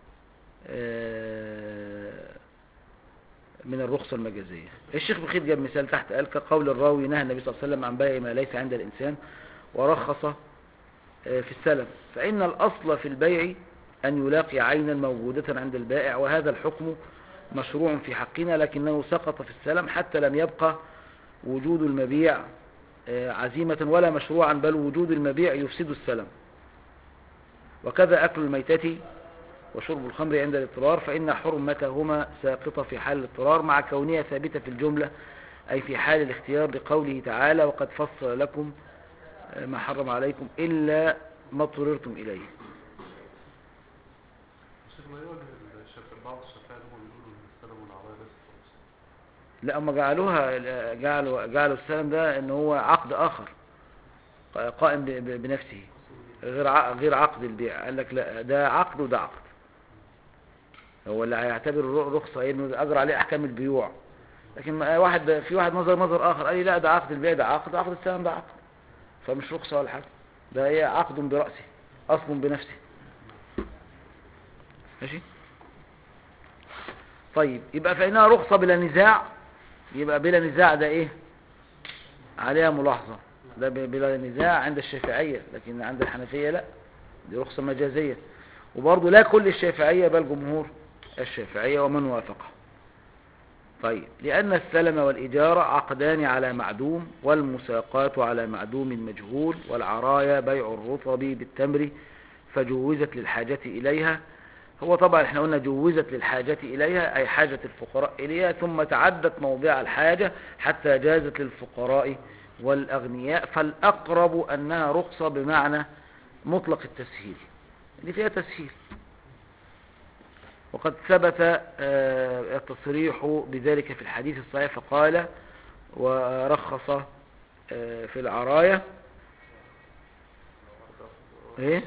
آه، من الرخصة المجازية الشيخ بخيت جاب مثال تحت قال كقول الراوي نهى النبي صلى الله عليه وسلم عن بيع ما ليس عند الإنسان ورخص آه، في السلم فإن الأصل في البيع أن يلاقي عينا موجودة عند البائع وهذا الحكم مشروع في حقنا لكنه سقط في السلم حتى لم يبقى وجود المبيع آه، عزيمة ولا مشروعا بل وجود المبيع يفسد السلم وكذا أكل الميتة وشرب الخمر عند الاضطرار فإن حرمتهما ساقطة في حال الاضطرار مع كونها ثابتة في الجملة أي في حال الاختيار لقوله تعالى وقد فصل لكم آه، ما حرم عليكم إلا ما اضطررتم إليه شيخ ما يواجه الشافعي بعض الشافعية اللي هم بيقولوا ان السلم والعراية ليست رخصة لا هم جعلوها جعلوا جعلوا السلم ده ان هو عقد اخر قائم ب- ب- بنفسه غير ع- غير عقد البيع قال لك لا ده عقد وده عقد هو اللي هيعتبر الر- رخصه إيه؟ انه اجر عليه احكام البيوع لكن ما- واحد في واحد نظر نظر اخر قال لي لا ده عقد البيع ده عقد عقد السلم ده عقد فمش رخصه ولا حاجه ده هي عقد براسه اصل بنفسه ماشي طيب يبقى فإنها رخصة بلا نزاع يبقى بلا نزاع ده ايه عليها ملاحظة ده ب- بلا نزاع عند الشافعية لكن عند الحنفية لا دي رخصة مجازية وبرضه لا كل الشافعية بل جمهور الشافعية ومن وافقه طيب لأن السلم والإجارة عقدان على معدوم والمساقات على معدوم مجهول والعرايا بيع الرطب بالتمر فجوزت للحاجة إليها هو طبعا احنا قلنا جوزت للحاجة إليها أي حاجة الفقراء إليها ثم تعدت موضع الحاجة حتى جازت للفقراء والأغنياء فالأقرب أنها رخصة بمعنى مطلق التسهيل اللي فيها تسهيل وقد ثبت آه، التصريح بذلك في الحديث الصحيح فقال ورخص آه، في العراية ايه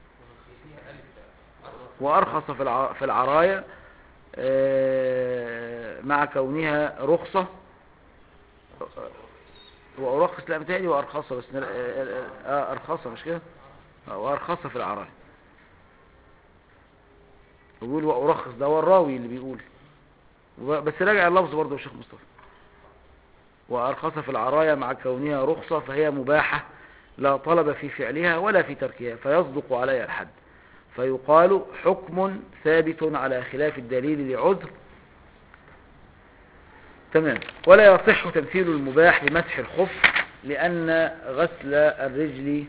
وأرخص في الع- في العراية آه، مع كونها رخصة وأرخص لا بتهيألي وأرخص بس نر- آه، آه، آه، أرخص مش كده آه، وأرخص في العراية بيقول وأرخص ده هو الراوي اللي بيقول و- بس راجع اللفظ برضه يا شيخ مصطفى وأرخص في العراية مع كونها رخصة فهي مباحة لا طلب في فعلها ولا في تركها فيصدق عليها الحد فيقال حكم ثابت على خلاف الدليل لعذر تمام ولا يصح تمثيل المباح بمسح الخف لأن غسل الرجل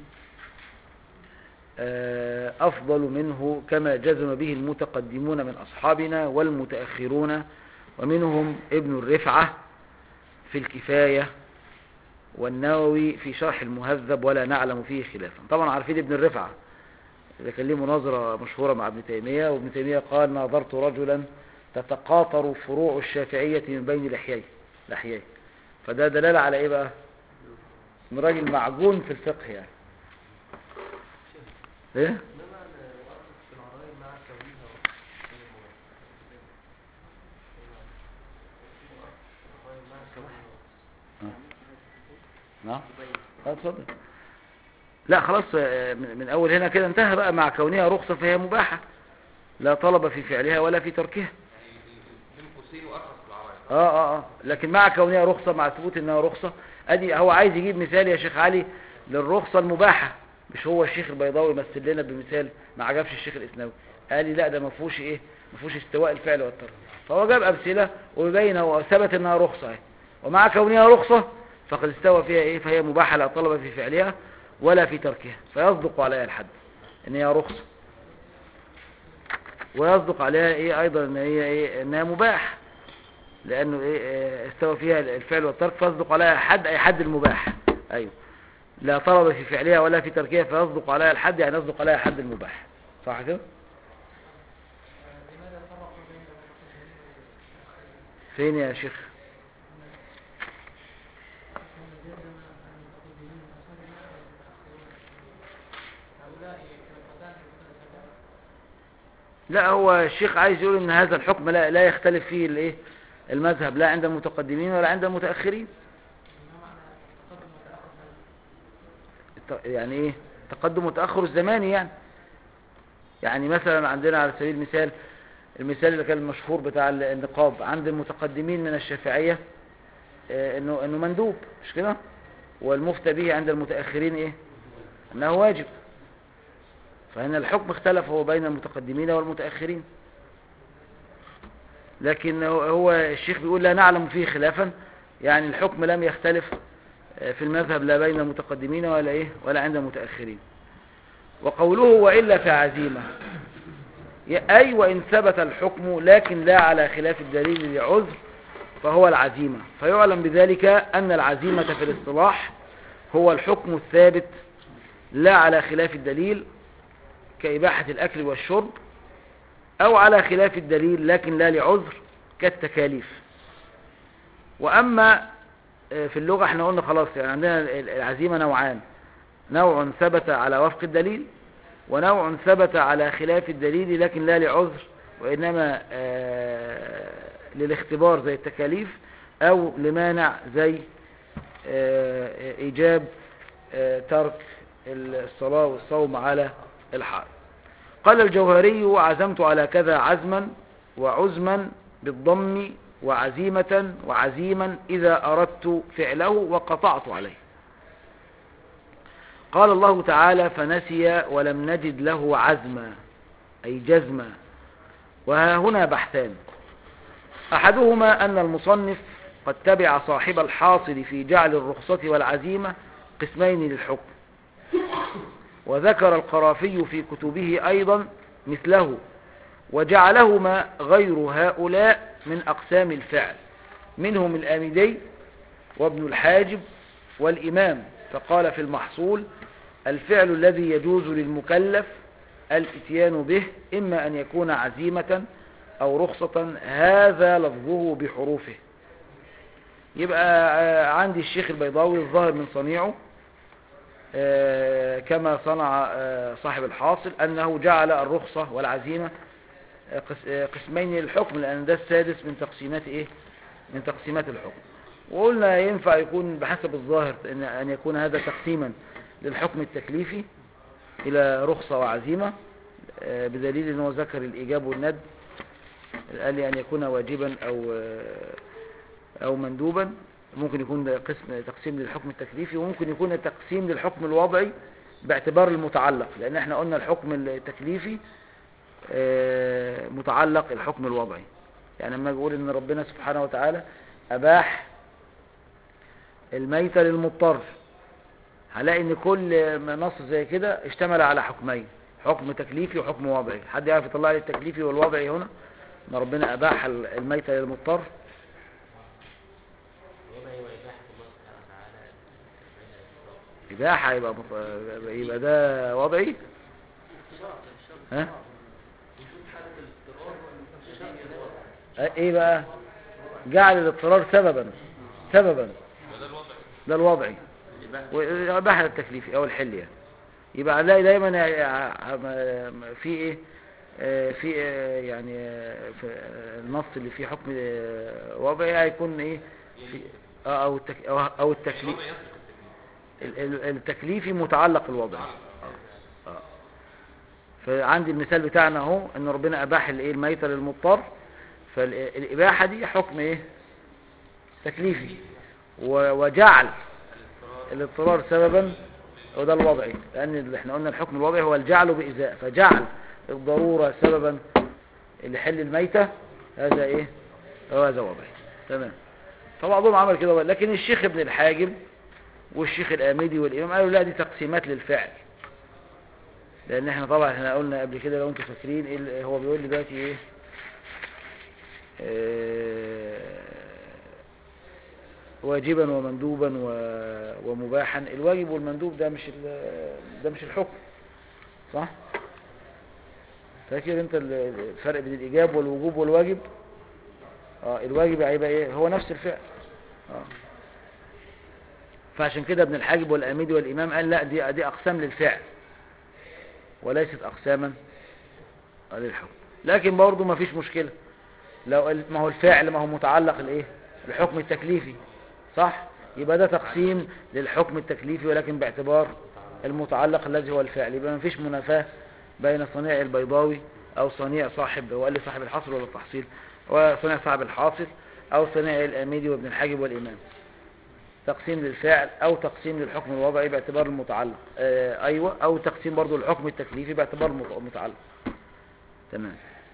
آه، أفضل منه كما جزم به المتقدمون من أصحابنا والمتأخرون ومنهم ابن الرفعة في الكفاية والنووي في شرح المهذب ولا نعلم فيه خلافا طبعا عارفين ابن الرفعة إذا كان ليه مناظرة مشهورة مع ابن تيمية وابن تيمية قال ناظرت رجلا تتقاطر فروع الشافعية من بين لحييه لحييه فده دلالة على ايه بقى ان راجل معجون في الفقه يعني ايه نعم اه اتفضل لا خلاص آه، من من اول هنا كده انتهى بقى مع كونها رخصة فهي مباحة لا طلب في فعلها ولا في تركها بين قوسين وارخص في العرايا اه اه اه لكن مع كونها رخصة مع ثبوت انها رخصة ادي هو عايز يجيب مثال يا شيخ علي للرخصة المباحة مش هو الشيخ البيضاوي مثل لنا بمثال ما عجبش الشيخ الاسناوي قال لي لا ده ما فيهوش ايه ما فيهوش استواء الفعل والترك فهو جاب امثله ويبين هو ثبت انها رخصه اهي ومع كونها رخصه فقد استوى فيها ايه فهي مباحه لا طلب في فعلها ولا في تركها فيصدق عليها الحد ان هي رخصه ويصدق عليها ايه ايضا ان هي ايه انها مباح لانه ايه آه، استوى فيها الفعل والترك فيصدق عليها حد اي حد المباح ايوه لا طلب في فعلها ولا في تركها فيصدق عليها الحد يعني يصدق عليها حد المباح صح كده فين يا شيخ هؤلاء لا هو الشيخ عايز يقول ان هذا الحكم لا, لا يختلف فيه الايه المذهب لا عند المتقدمين ولا عند المتأخرين الت- يعني ايه تقدم وتأخر الزماني يعني يعني مثلا عندنا على سبيل المثال المثال اللي كان المشهور بتاع ال- النقاب عند المتقدمين من الشافعية آه، انه انه مندوب مش كده والمفتى به عند المتأخرين ايه انه واجب فهنا الحكم اختلف هو بين المتقدمين والمتأخرين لكن هو- هو الشيخ بيقول لا نعلم فيه خلافا يعني الحكم لم يختلف آه، في المذهب لا بين المتقدمين ولا ايه ولا عند المتأخرين وقوله وإلا فعزيمة ي- أي وإن ثبت الحكم لكن لا على خلاف الدليل لعذر فهو العزيمة فيعلم بذلك أن العزيمة في الاصطلاح هو الحكم الثابت لا على خلاف الدليل كإباحة الأكل والشرب أو على خلاف الدليل لكن لا لعذر كالتكاليف وأما آه، في اللغة احنا قلنا خلاص يعني عندنا ال- العزيمة نوعان نوع ثبت على وفق الدليل ونوع ثبت على خلاف الدليل لكن لا لعذر وإنما آه، للاختبار زي التكاليف أو لمانع زي آه، إيجاب آه، ترك الصلاة والصوم على الحائط قال الجوهري عزمت على كذا عزما وعزما بالضم وعزيمة وعزيما إذا أردت فعله وقطعت عليه قال الله تعالى فنسي ولم نجد له عزما أي جزما وها هنا بحثان أحدهما أن المصنف قد تبع صاحب الحاصل في جعل الرخصة والعزيمة قسمين للحكم وذكر القرافي في كتبه أيضا مثله وجعلهما غير هؤلاء من أقسام الفعل منهم الآمدي وابن الحاجب والإمام فقال في المحصول الفعل الذي يجوز للمكلف الاتيان به إما أن يكون عزيمة أو رخصة هذا لفظه بحروفه يبقى آه، عندي الشيخ البيضاوي الظاهر من صنيعه آه، كما صنع آه، صاحب الحاصل أنه جعل الرخصة والعزيمة آه، قس- آه، قسمين للحكم لأن ده السادس من تقسيمات إيه من تقسيمات الحكم وقلنا ينفع يكون بحسب الظاهر أن أن يكون هذا تقسيما للحكم التكليفي إلى رخصة وعزيمة آه، بدليل أنه ذكر الإيجاب والند قال لي أن يكون واجبا أو آه، أو مندوبا ممكن يكون ده قسم تقسيم للحكم التكليفي وممكن يكون تقسيم للحكم الوضعي باعتبار المتعلق لأن احنا قلنا الحكم التكليفي آه، متعلق الحكم الوضعي يعني لما بيقول ان ربنا سبحانه وتعالى أباح الميتة للمضطر هلاقي ان كل نص زي كده اشتمل على حكمين حكم تكليفي وحكم وضعي حد يعرف يطلع لي التكليفي والوضعي هنا ان ربنا اباح الميتة للمضطر وما هو إباحة الله سبحانه وتعالى بين الإسراف إباحة يبقى مط... يبقى ده وضعي ها أه، ايه بقى جعل الاضطرار سببا سببا ده الوضعي إباحة وإباحة التكليفي أو الحل يعني يبقى هنلاقي دايما ع- ع- في إيه آه، في آه، يعني آه، في النص اللي فيه حكم آه، وضعي هيكون إيه في آه، أو التك أو أو التكليف ال- ال- التكليفي متعلق الوضعي آه. آه. فعندي المثال بتاعنا اهو ان ربنا اباح الايه الميتة للمضطر فالاباحة دي حكم ايه تكليفي و- وجعل الاضطرار سببا وده الوضعي لان اللي احنا قلنا الحكم الوضعي هو الجعل بإزاء فجعل الضرورة سببا لحل الميتة هذا ايه هو هذا وضعي تمام فبعضهم عمل كده لكن الشيخ ابن الحاجب والشيخ الآمدي والإمام قالوا لا دي تقسيمات للفعل لأن احنا طبعا احنا قلنا قبل كده لو انتم فاكرين إيه اللي هو بيقول لي دلوقتي ايه آه، واجبا ومندوبا و- ومباحا الواجب والمندوب ده مش ال- ده مش الحكم صح فاكر انت ال- الفرق بين الايجاب والوجوب والواجب اه الواجب هيبقى ايه هو نفس الفعل اه فعشان كده ابن الحاجب والاميدي والامام قال لا دي دي اقسام للفعل وليست اقساما للحكم لكن برضه ما فيش مشكلة لو ال- ما هو الفعل ما هو متعلق الايه الحكم التكليفي صح يبقى ده تقسيم للحكم التكليفي ولكن باعتبار المتعلق الذي هو الفعل يبقى ما فيش منافاة بين صنيع البيضاوي او صنيع صاحب هو قال لي صاحب الحصر ولا التحصيل وصنيع صاحب الحاصل او صنيع الاميدي وابن الحاجب والامام تقسيم للفعل او تقسيم للحكم الوضعي باعتبار المتعلق آه ايوه او تقسيم برضو الحكم التكليفي باعتبار المت- المتعلق تمام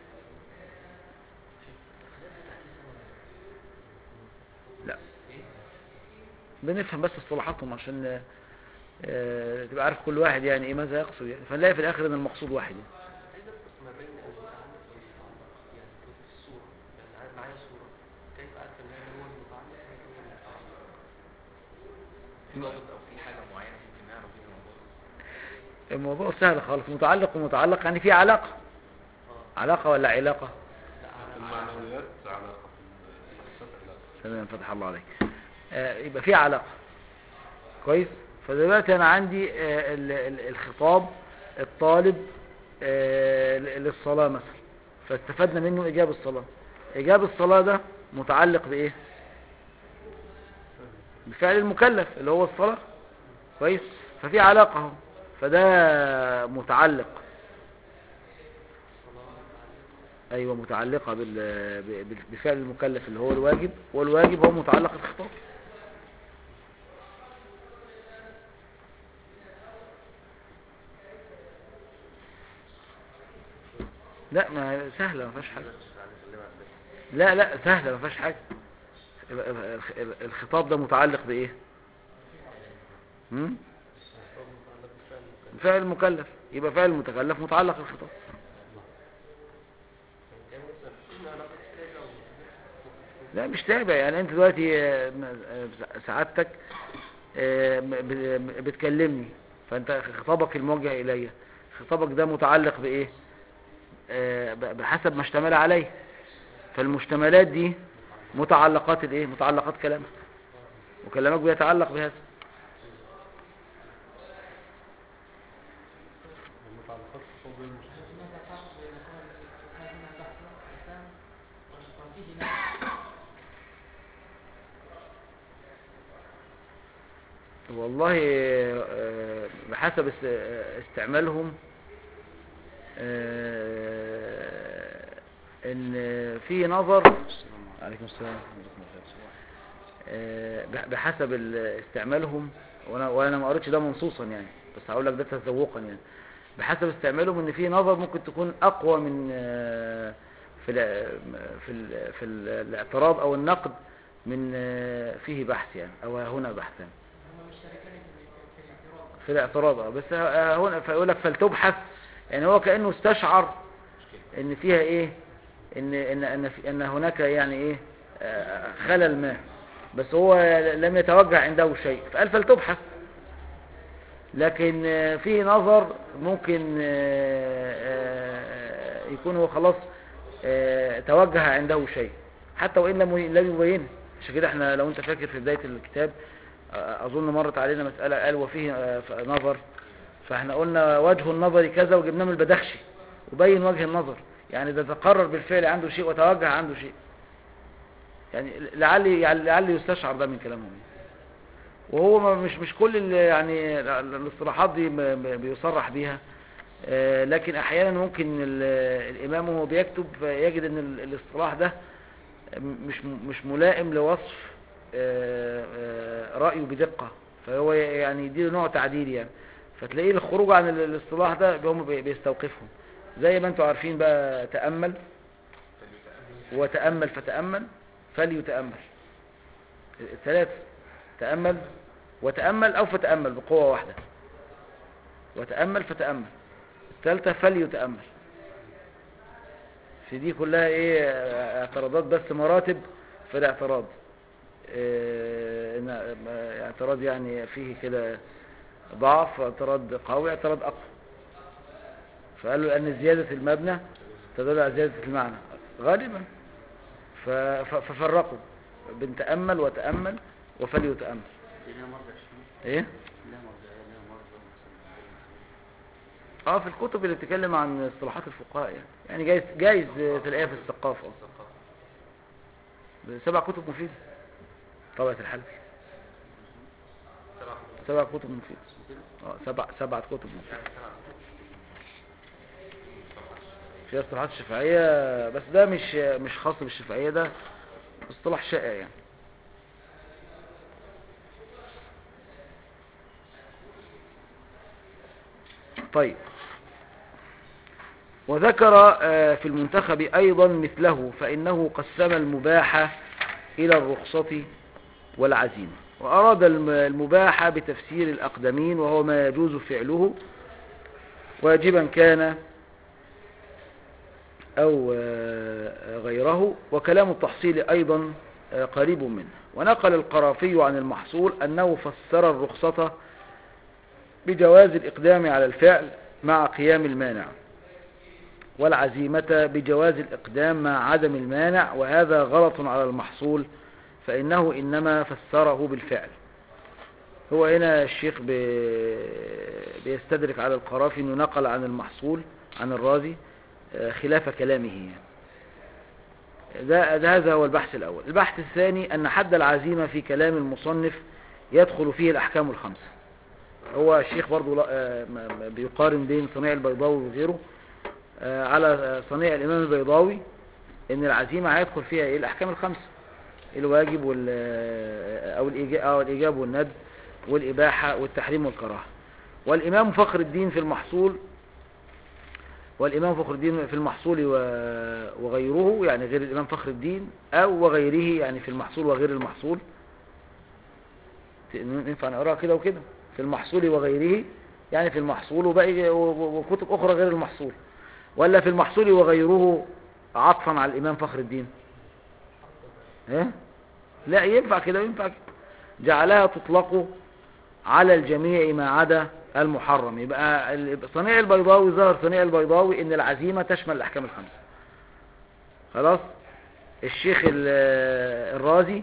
لا بنفهم بس اصطلاحاتهم عشان آه، آه، تبقى عارف كل واحد يعني ايه ماذا يقصد يعني فنلاقي في الاخر ان المقصود واحد يعني. عايز افرق ما بين المتعلق والمتعلق يعني في الصورة يعني عايز معايا صورة كيف اعرف ان هذا هو المتعلق وهذا هو المتعلق في ضابط او في حاجة معينة ممكن نعرف بيها الموضوع ده؟ الموضوع سهل خالص متعلق ومتعلق يعني في علاقة علاقة ولا علاقة المعنويات علاقة في الصفات علاقة تمام فتح الله عليك آه، يبقى في علاقة كويس فدلوقتي انا عندي آه، ال- ال- الخطاب الطالب آه، ل- للصلاة مثلا فاستفدنا منه اجاب الصلاة اجاب الصلاة ده متعلق بايه بفعل المكلف اللي هو الصلاة كويس ففي علاقة اهو فده متعلق ايوه متعلقة بال- ب- ب- بفعل المكلف اللي هو الواجب والواجب هو متعلق الخطاب لا ما سهلة ما فيهاش حاجة لا لا سهلة ما فيهاش حاجة ال- ال- ال- الخطاب ده متعلق بإيه هم؟ بفعل المكلف يبقى فعل المتكلف متعلق الخطاب لا مش تابع يعني انت دلوقتي آه، م- آه، سعادتك آه، م- ب- بتكلمني فانت خطابك الموجه الي خطابك ده متعلق بايه آه، ب- بحسب ما اشتمل عليه فالمشتملات دي متعلقات الايه متعلقات كلامك وكلامك بيتعلق بهذا المتعلقات في صوب المشكلة والله آه، بحسب است- آه، استعمالهم آه، ان في نظر عليكم السلام ورحمة الله آه، بح- بحسب ال- استعمالهم وانا وانا ما قريتش ده منصوصا يعني بس هقول لك ده تذوقا يعني بحسب استعمالهم ان في نظر ممكن تكون اقوى من آه، في ال في ال في ال الاعتراض او النقد من آه، فيه بحث يعني او هنا بحثان في الاعتراض اه بس آه، هنا فيقول لك فلتبحث يعني هو كانه استشعر ان فيها ايه ان ان ان, في ان هناك يعني ايه آه، خلل ما بس هو لم يتوجه عنده شيء فقال فلتبحث لكن آه، في نظر ممكن آه، آه، يكون هو خلاص آه، توجه عنده شيء حتى وإن لم لم يبينه عشان كده احنا لو انت فاكر في بداية الكتاب آه، أظن مرت علينا مسألة قال وفيه آه، ف- نظر فاحنا قلنا وجه النظر كذا وجبناه من البدخشي وبين وجه النظر يعني ده تقرر بالفعل عنده شيء وتوجه عنده شيء يعني لعلي يعني لعلي يستشعر ده من كلامهم وهو ما- مش مش كل ال- يعني ال- الاصطلاحات دي م- م- بيصرح بيها آه، لكن احيانا ممكن ال- الامام وهو بيكتب يجد ان ال- الاصطلاح ده مش مش ملائم لوصف آه، آه، رايه بدقه فهو يعني يديله نوع تعديل يعني فتلاقيه الخروج عن ال- الاصطلاح ده هم بي- بيستوقفهم زي ما انتم عارفين بقى تامل وتامل فتامل فليتامل الثلاث تامل وتامل او فتامل بقوه واحده وتامل فتامل الثالثه فليتامل في دي كلها ايه آه، اعتراضات بس مراتب في الاعتراض آه، إن- آه، اعتراض يعني فيه كده ضعف اعتراض قوي اعتراض اقوى فقالوا ان زيادة المبنى تدل على زيادة المعنى غالبا ف- ف- ففرقوا بين تأمل وتأمل وفليتأمل دي لها مرجع شنو؟ ايه لها مرجع لها مرجع مثلا اه في الكتب اللي بتتكلم عن اصطلاحات الفقهاء يعني يعني جايز جايز تلاقيها في الثقافة سبع كتب مفيدة طبعة الحلفي سبع كتب سبع كتب مفيدة اه سبع سبعة كتب مفيدة يعني سبع كتب فيها اصطلاحات الشفعية بس ده مش مش خاص بالشفعية ده اصطلاح شائع يعني طيب وذكر آه، في المنتخب أيضا مثله فإنه قسم المباح إلى الرخصة والعزيمة وأراد الم- المباح بتفسير الأقدمين وهو ما يجوز فعله واجبا كان أو آه، غيره وكلام التحصيل أيضا آه، قريب منه ونقل القرافي عن المحصول أنه فسر الرخصة بجواز الإقدام على الفعل مع قيام المانع والعزيمة بجواز الإقدام مع عدم المانع وهذا غلط على المحصول فإنه إنما فسره بالفعل هو هنا الشيخ بي- بيستدرك على القرافي أنه نقل عن المحصول عن الرازي آه، خلاف كلامه يعني. ده, ده هذا هو البحث الأول البحث الثاني أن حد العزيمة في كلام المصنف يدخل فيه الأحكام الخمسة هو الشيخ برضو لا- آه، م- م- بيقارن بين صنيع البيضاوي وغيره آه، على آه، صنيع الإمام البيضاوي ان العزيمة هيدخل فيها ايه الاحكام الخمسة الواجب وال آه، او الإيجاب, أو الإيجاب والند والإباحة والتحريم والكراهة والإمام فخر الدين في المحصول والإمام فخر الدين في المحصول و- وغيره يعني غير الإمام فخر الدين أو وغيره يعني في المحصول وغير المحصول ينفع نقراها كده وكده في المحصول وغيره يعني في المحصول وباقي و- و- وكتب أخرى غير المحصول ولا في المحصول وغيره عطفا على الإمام فخر الدين ها لا ينفع كده وينفع كده جعلها تطلق على الجميع ما عدا المحرم يبقى ال- صنيع البيضاوي ظهر صنيع البيضاوي ان العزيمة تشمل الاحكام الخمسة خلاص الشيخ ال- الرازي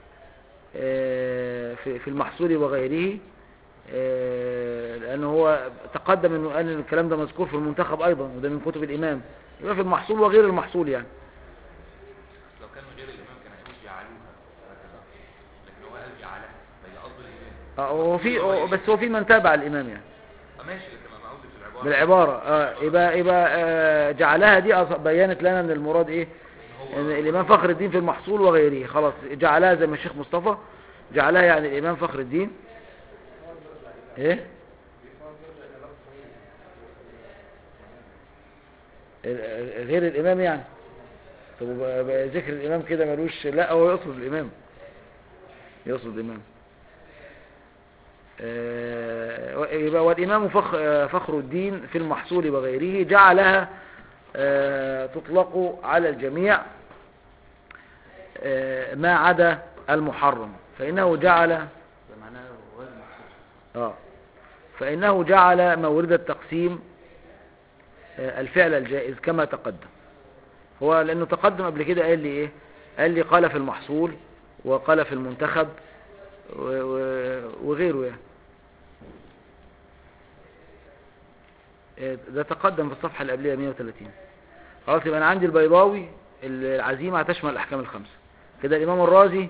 آه، في في المحصول وغيره آه، لأنه هو تقدم انه قال ان الكلام ده مذكور في المنتخب ايضا وده من كتب الامام يبقى في المحصول وغير المحصول يعني لو كان غير الامام كان هيقول جعلوها هكذا لكن هو قال جعلها فهي قصد الامام آه، هو في هو- بس هو في من تابع الامام يعني آه، ماشي لكن انا قصدي في العباره بالعبارة آه يبقى يبقى آه جعلها دي أص- بينت لنا ان المراد ايه ان الامام فخر الدين في المحصول وغيره خلاص جعلها زي ما الشيخ مصطفى جعلها يعني الامام فخر الدين ايه ال- غير الامام يعني طب وبقى- بقى ذكر الامام كده ملوش لا هو يقصد الامام يقصد الامام آه، يبقى والإمام فخ- آه، فخر الدين في المحصول وغيره جعلها آه، تطلق على الجميع آه، ما عدا المحرم فإنه جعل ده معناه غير مخصوص آه فإنه جعل مورد التقسيم آه، الفعل الجائز كما تقدم هو لأنه تقدم قبل كده قال لي إيه قال لي قال في المحصول وقال في المنتخب و- و- وغيره يعني آه، ده تقدم في الصفحة اللي قبلها 130 خلاص يبقى أنا عندي البيضاوي العزيمة هتشمل الأحكام الخمسة كده الإمام الرازي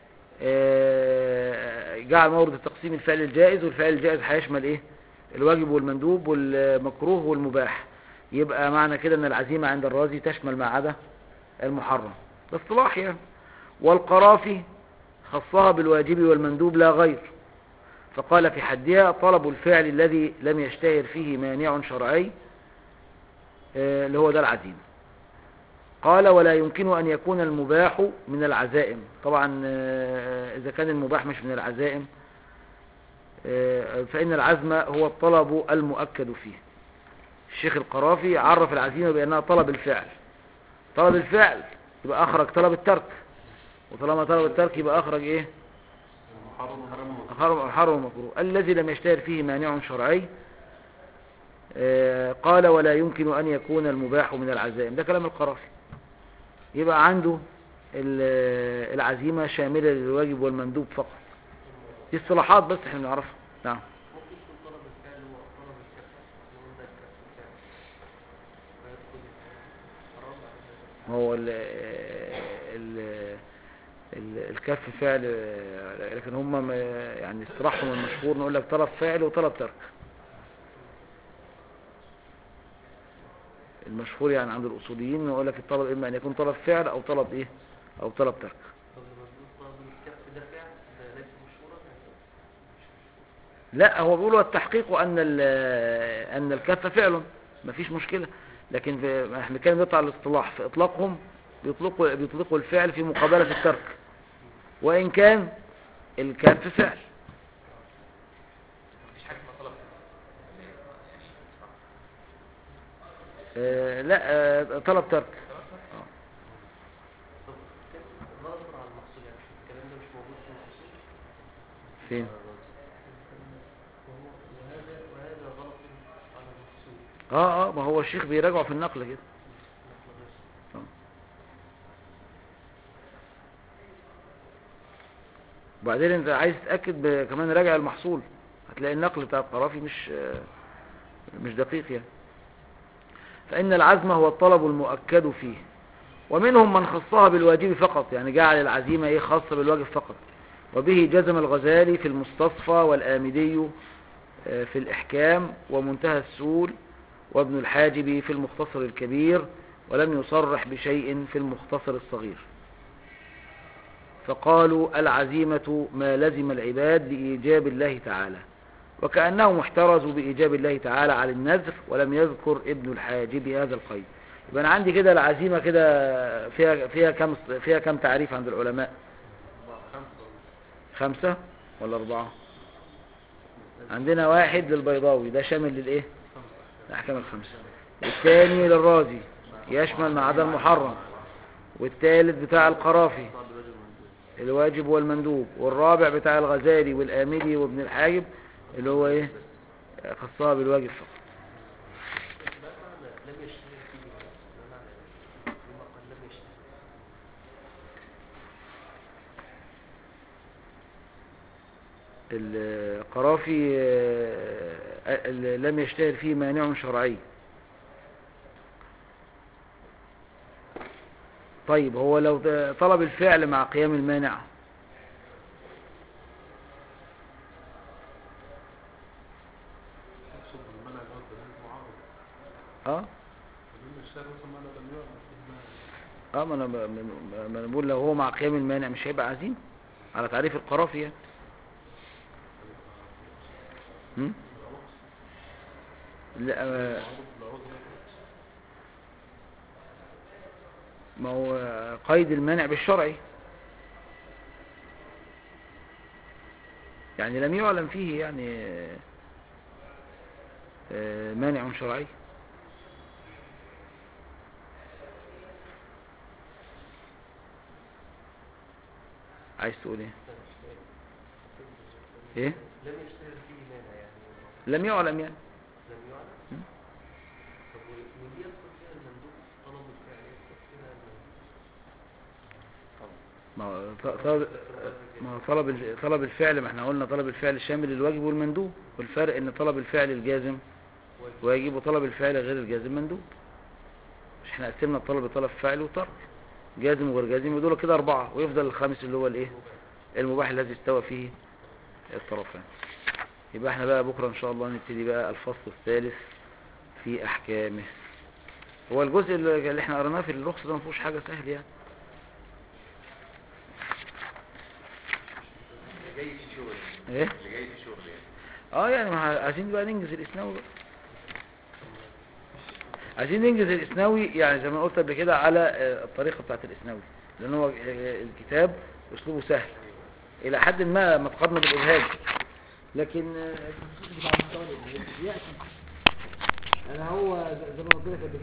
آه، جعل مورد التقسيم الفعل الجائز والفعل الجائز هيشمل ايه الواجب والمندوب والمكروه والمباح يبقى معنى كده ان العزيمة عند الرازي تشمل ما عدا المحرم ده اصطلاح يعني والقرافي خصها بالواجب والمندوب لا غير فقال في حدها طلب الفعل الذي لم يشتهر فيه مانع شرعي آه، اللي هو ده العزيمة قال ولا يمكن أن يكون المباح من العزائم طبعا آه، إذا كان المباح مش من العزائم آه، فإن العزم هو الطلب المؤكد فيه الشيخ القرافي عرف العزيمة بأنها طلب الفعل طلب الفعل يبقى أخرج طلب الترك وطالما طلب الترك يبقى أخرج إيه محرم محرم حرم حرم مكروه الذي لم يشتهر فيه مانع شرعي آه، قال ولا يمكن أن يكون المباح من العزائم ده كلام القرافي يبقى عنده ال- العزيمة شاملة للواجب والمندوب فقط دي اصطلاحات بس احنا بنعرفها نعم ممكن يكون طلب الفعل هو طلب الكسب هو ده الكسب ما هو ال ال ال الكف فعل لكن هم ما- يعني اصطلاحهم المشهور نقول لك طلب فعل وطلب ترك المشهور يعني عند الأصوليين نقول لك الطلب إما أن يكون طلب فعل أو طلب إيه أو طلب ترك طب لما بنقول طلب الكف ده فعل ده ليس مشهورا يعني لا هو بيقولوا التحقيق أن ال- أن الكف فعل مفيش مشكلة لكن في احنا كان بيطلع الاصطلاح في إطلاقهم بيطلقوا بيطلقوا الفعل في مقابلة الترك وإن كان الكف فعل مفيش حاجه اسمها طلب آه لا آه طلب ترك طب نظر على المحصول يعني مش الكلام ده مش موجود في المحصول فين وهو وهذا وهذا غلط على المحصول اه اه ما هو الشيخ بيراجعه في النقل كده نحن غير آه. وبعدين انت عايز تتأكد ب- كمان راجع المحصول هتلاقي النقل بتاع القرافي مش آه، مش دقيق يعني فإن العزم هو الطلب المؤكد فيه ومنهم من خصها بالواجب فقط يعني جعل العزيمة ايه خاصة بالواجب فقط وبه جزم الغزالي في المستصفى والآمدي آه، في الإحكام ومنتهى السول وابن الحاجب في المختصر الكبير ولم يصرح بشيء في المختصر الصغير فقالوا العزيمة ما لزم العباد لإيجاب الله تعالى وكأنهم احترزوا بإيجاب الله تعالى على النذر ولم يذكر ابن الحاجب هذا القيد يبقى أنا عندي كده العزيمة كده فيها فيها كم فيها كم تعريف عند العلماء خمسة خمسة ولا أربعة عندنا واحد للبيضاوي ده شامل للإيه الأحكام الخمسة والثاني للرازي يشمل ما عدا المحرم والثالث بتاع القرافي صعب الواجب والمندوب. الواجب والمندوب والرابع بتاع الغزالي والآمدي وابن الحاجب اللي هو ايه خصها بالواجب فقط ما معنى لم يشتهر فيه ما معنى ذلك؟ لما قال لم يشتهر القرافي آه، آه، لم يشتهر فيه مانع شرعي طيب هو لو طلب الفعل مع قيام المانع تقصد بالمنع اللي هو الدليل المعارض اه فلما الشارع مثلا منع لم يعلم إجمالا اه ما انا ب- ما- ما انا بقول لو هو مع قيام المانع مش هيبقى عزيم على تعريف القرافي يعني هم؟ لا آه، معارض لعذر ما هو قيد المانع بالشرعي يعني لم يعلم فيه يعني آه، مانع شرعي عايز تقول ايه ايه لم يشتهر فيه مانع يعني لم يعلم يعني لم يعلم م. طب ودي يدخل فيها المندوب طلب الفعل يدخل فيها المندوب ما هو ط- طلب ما هو طلب الف- طلب الفعل ما احنا قلنا طلب الفعل شامل للواجب والمندوب والفرق ان طلب الفعل الجازم واجب وطلب الفعل غير الجازم مندوب مش احنا قسمنا الطلب لطلب فعل وترك جازم وغير جازم ودول كده أربعة ويفضل الخامس اللي هو الايه المباح الذي استوى فيه الطرفان يبقى احنا بقى بكرة ان شاء الله نبتدي بقى الفصل الثالث في احكامه هو الجزء اللي اللي احنا قريناه في الرخص ده ما فيهوش حاجة سهل يعني اللي جاي في شغل ايه اللي جاي في شغل يعني اه يعني ما ه- عايزين بقى ننجز الاسناوي بقى عايزين ننجز الاسناوي يعني زي ما قلت قبل كده على آه، الطريقة بتاعت الاسناوي لان هو آه، الكتاب اسلوبه سهل الى حد ما ما تقارنه بالابهاج لكن آه، التخصيص بتاع المستوى الابهاج ياتي انا هو زي ما قلت لك قبل كده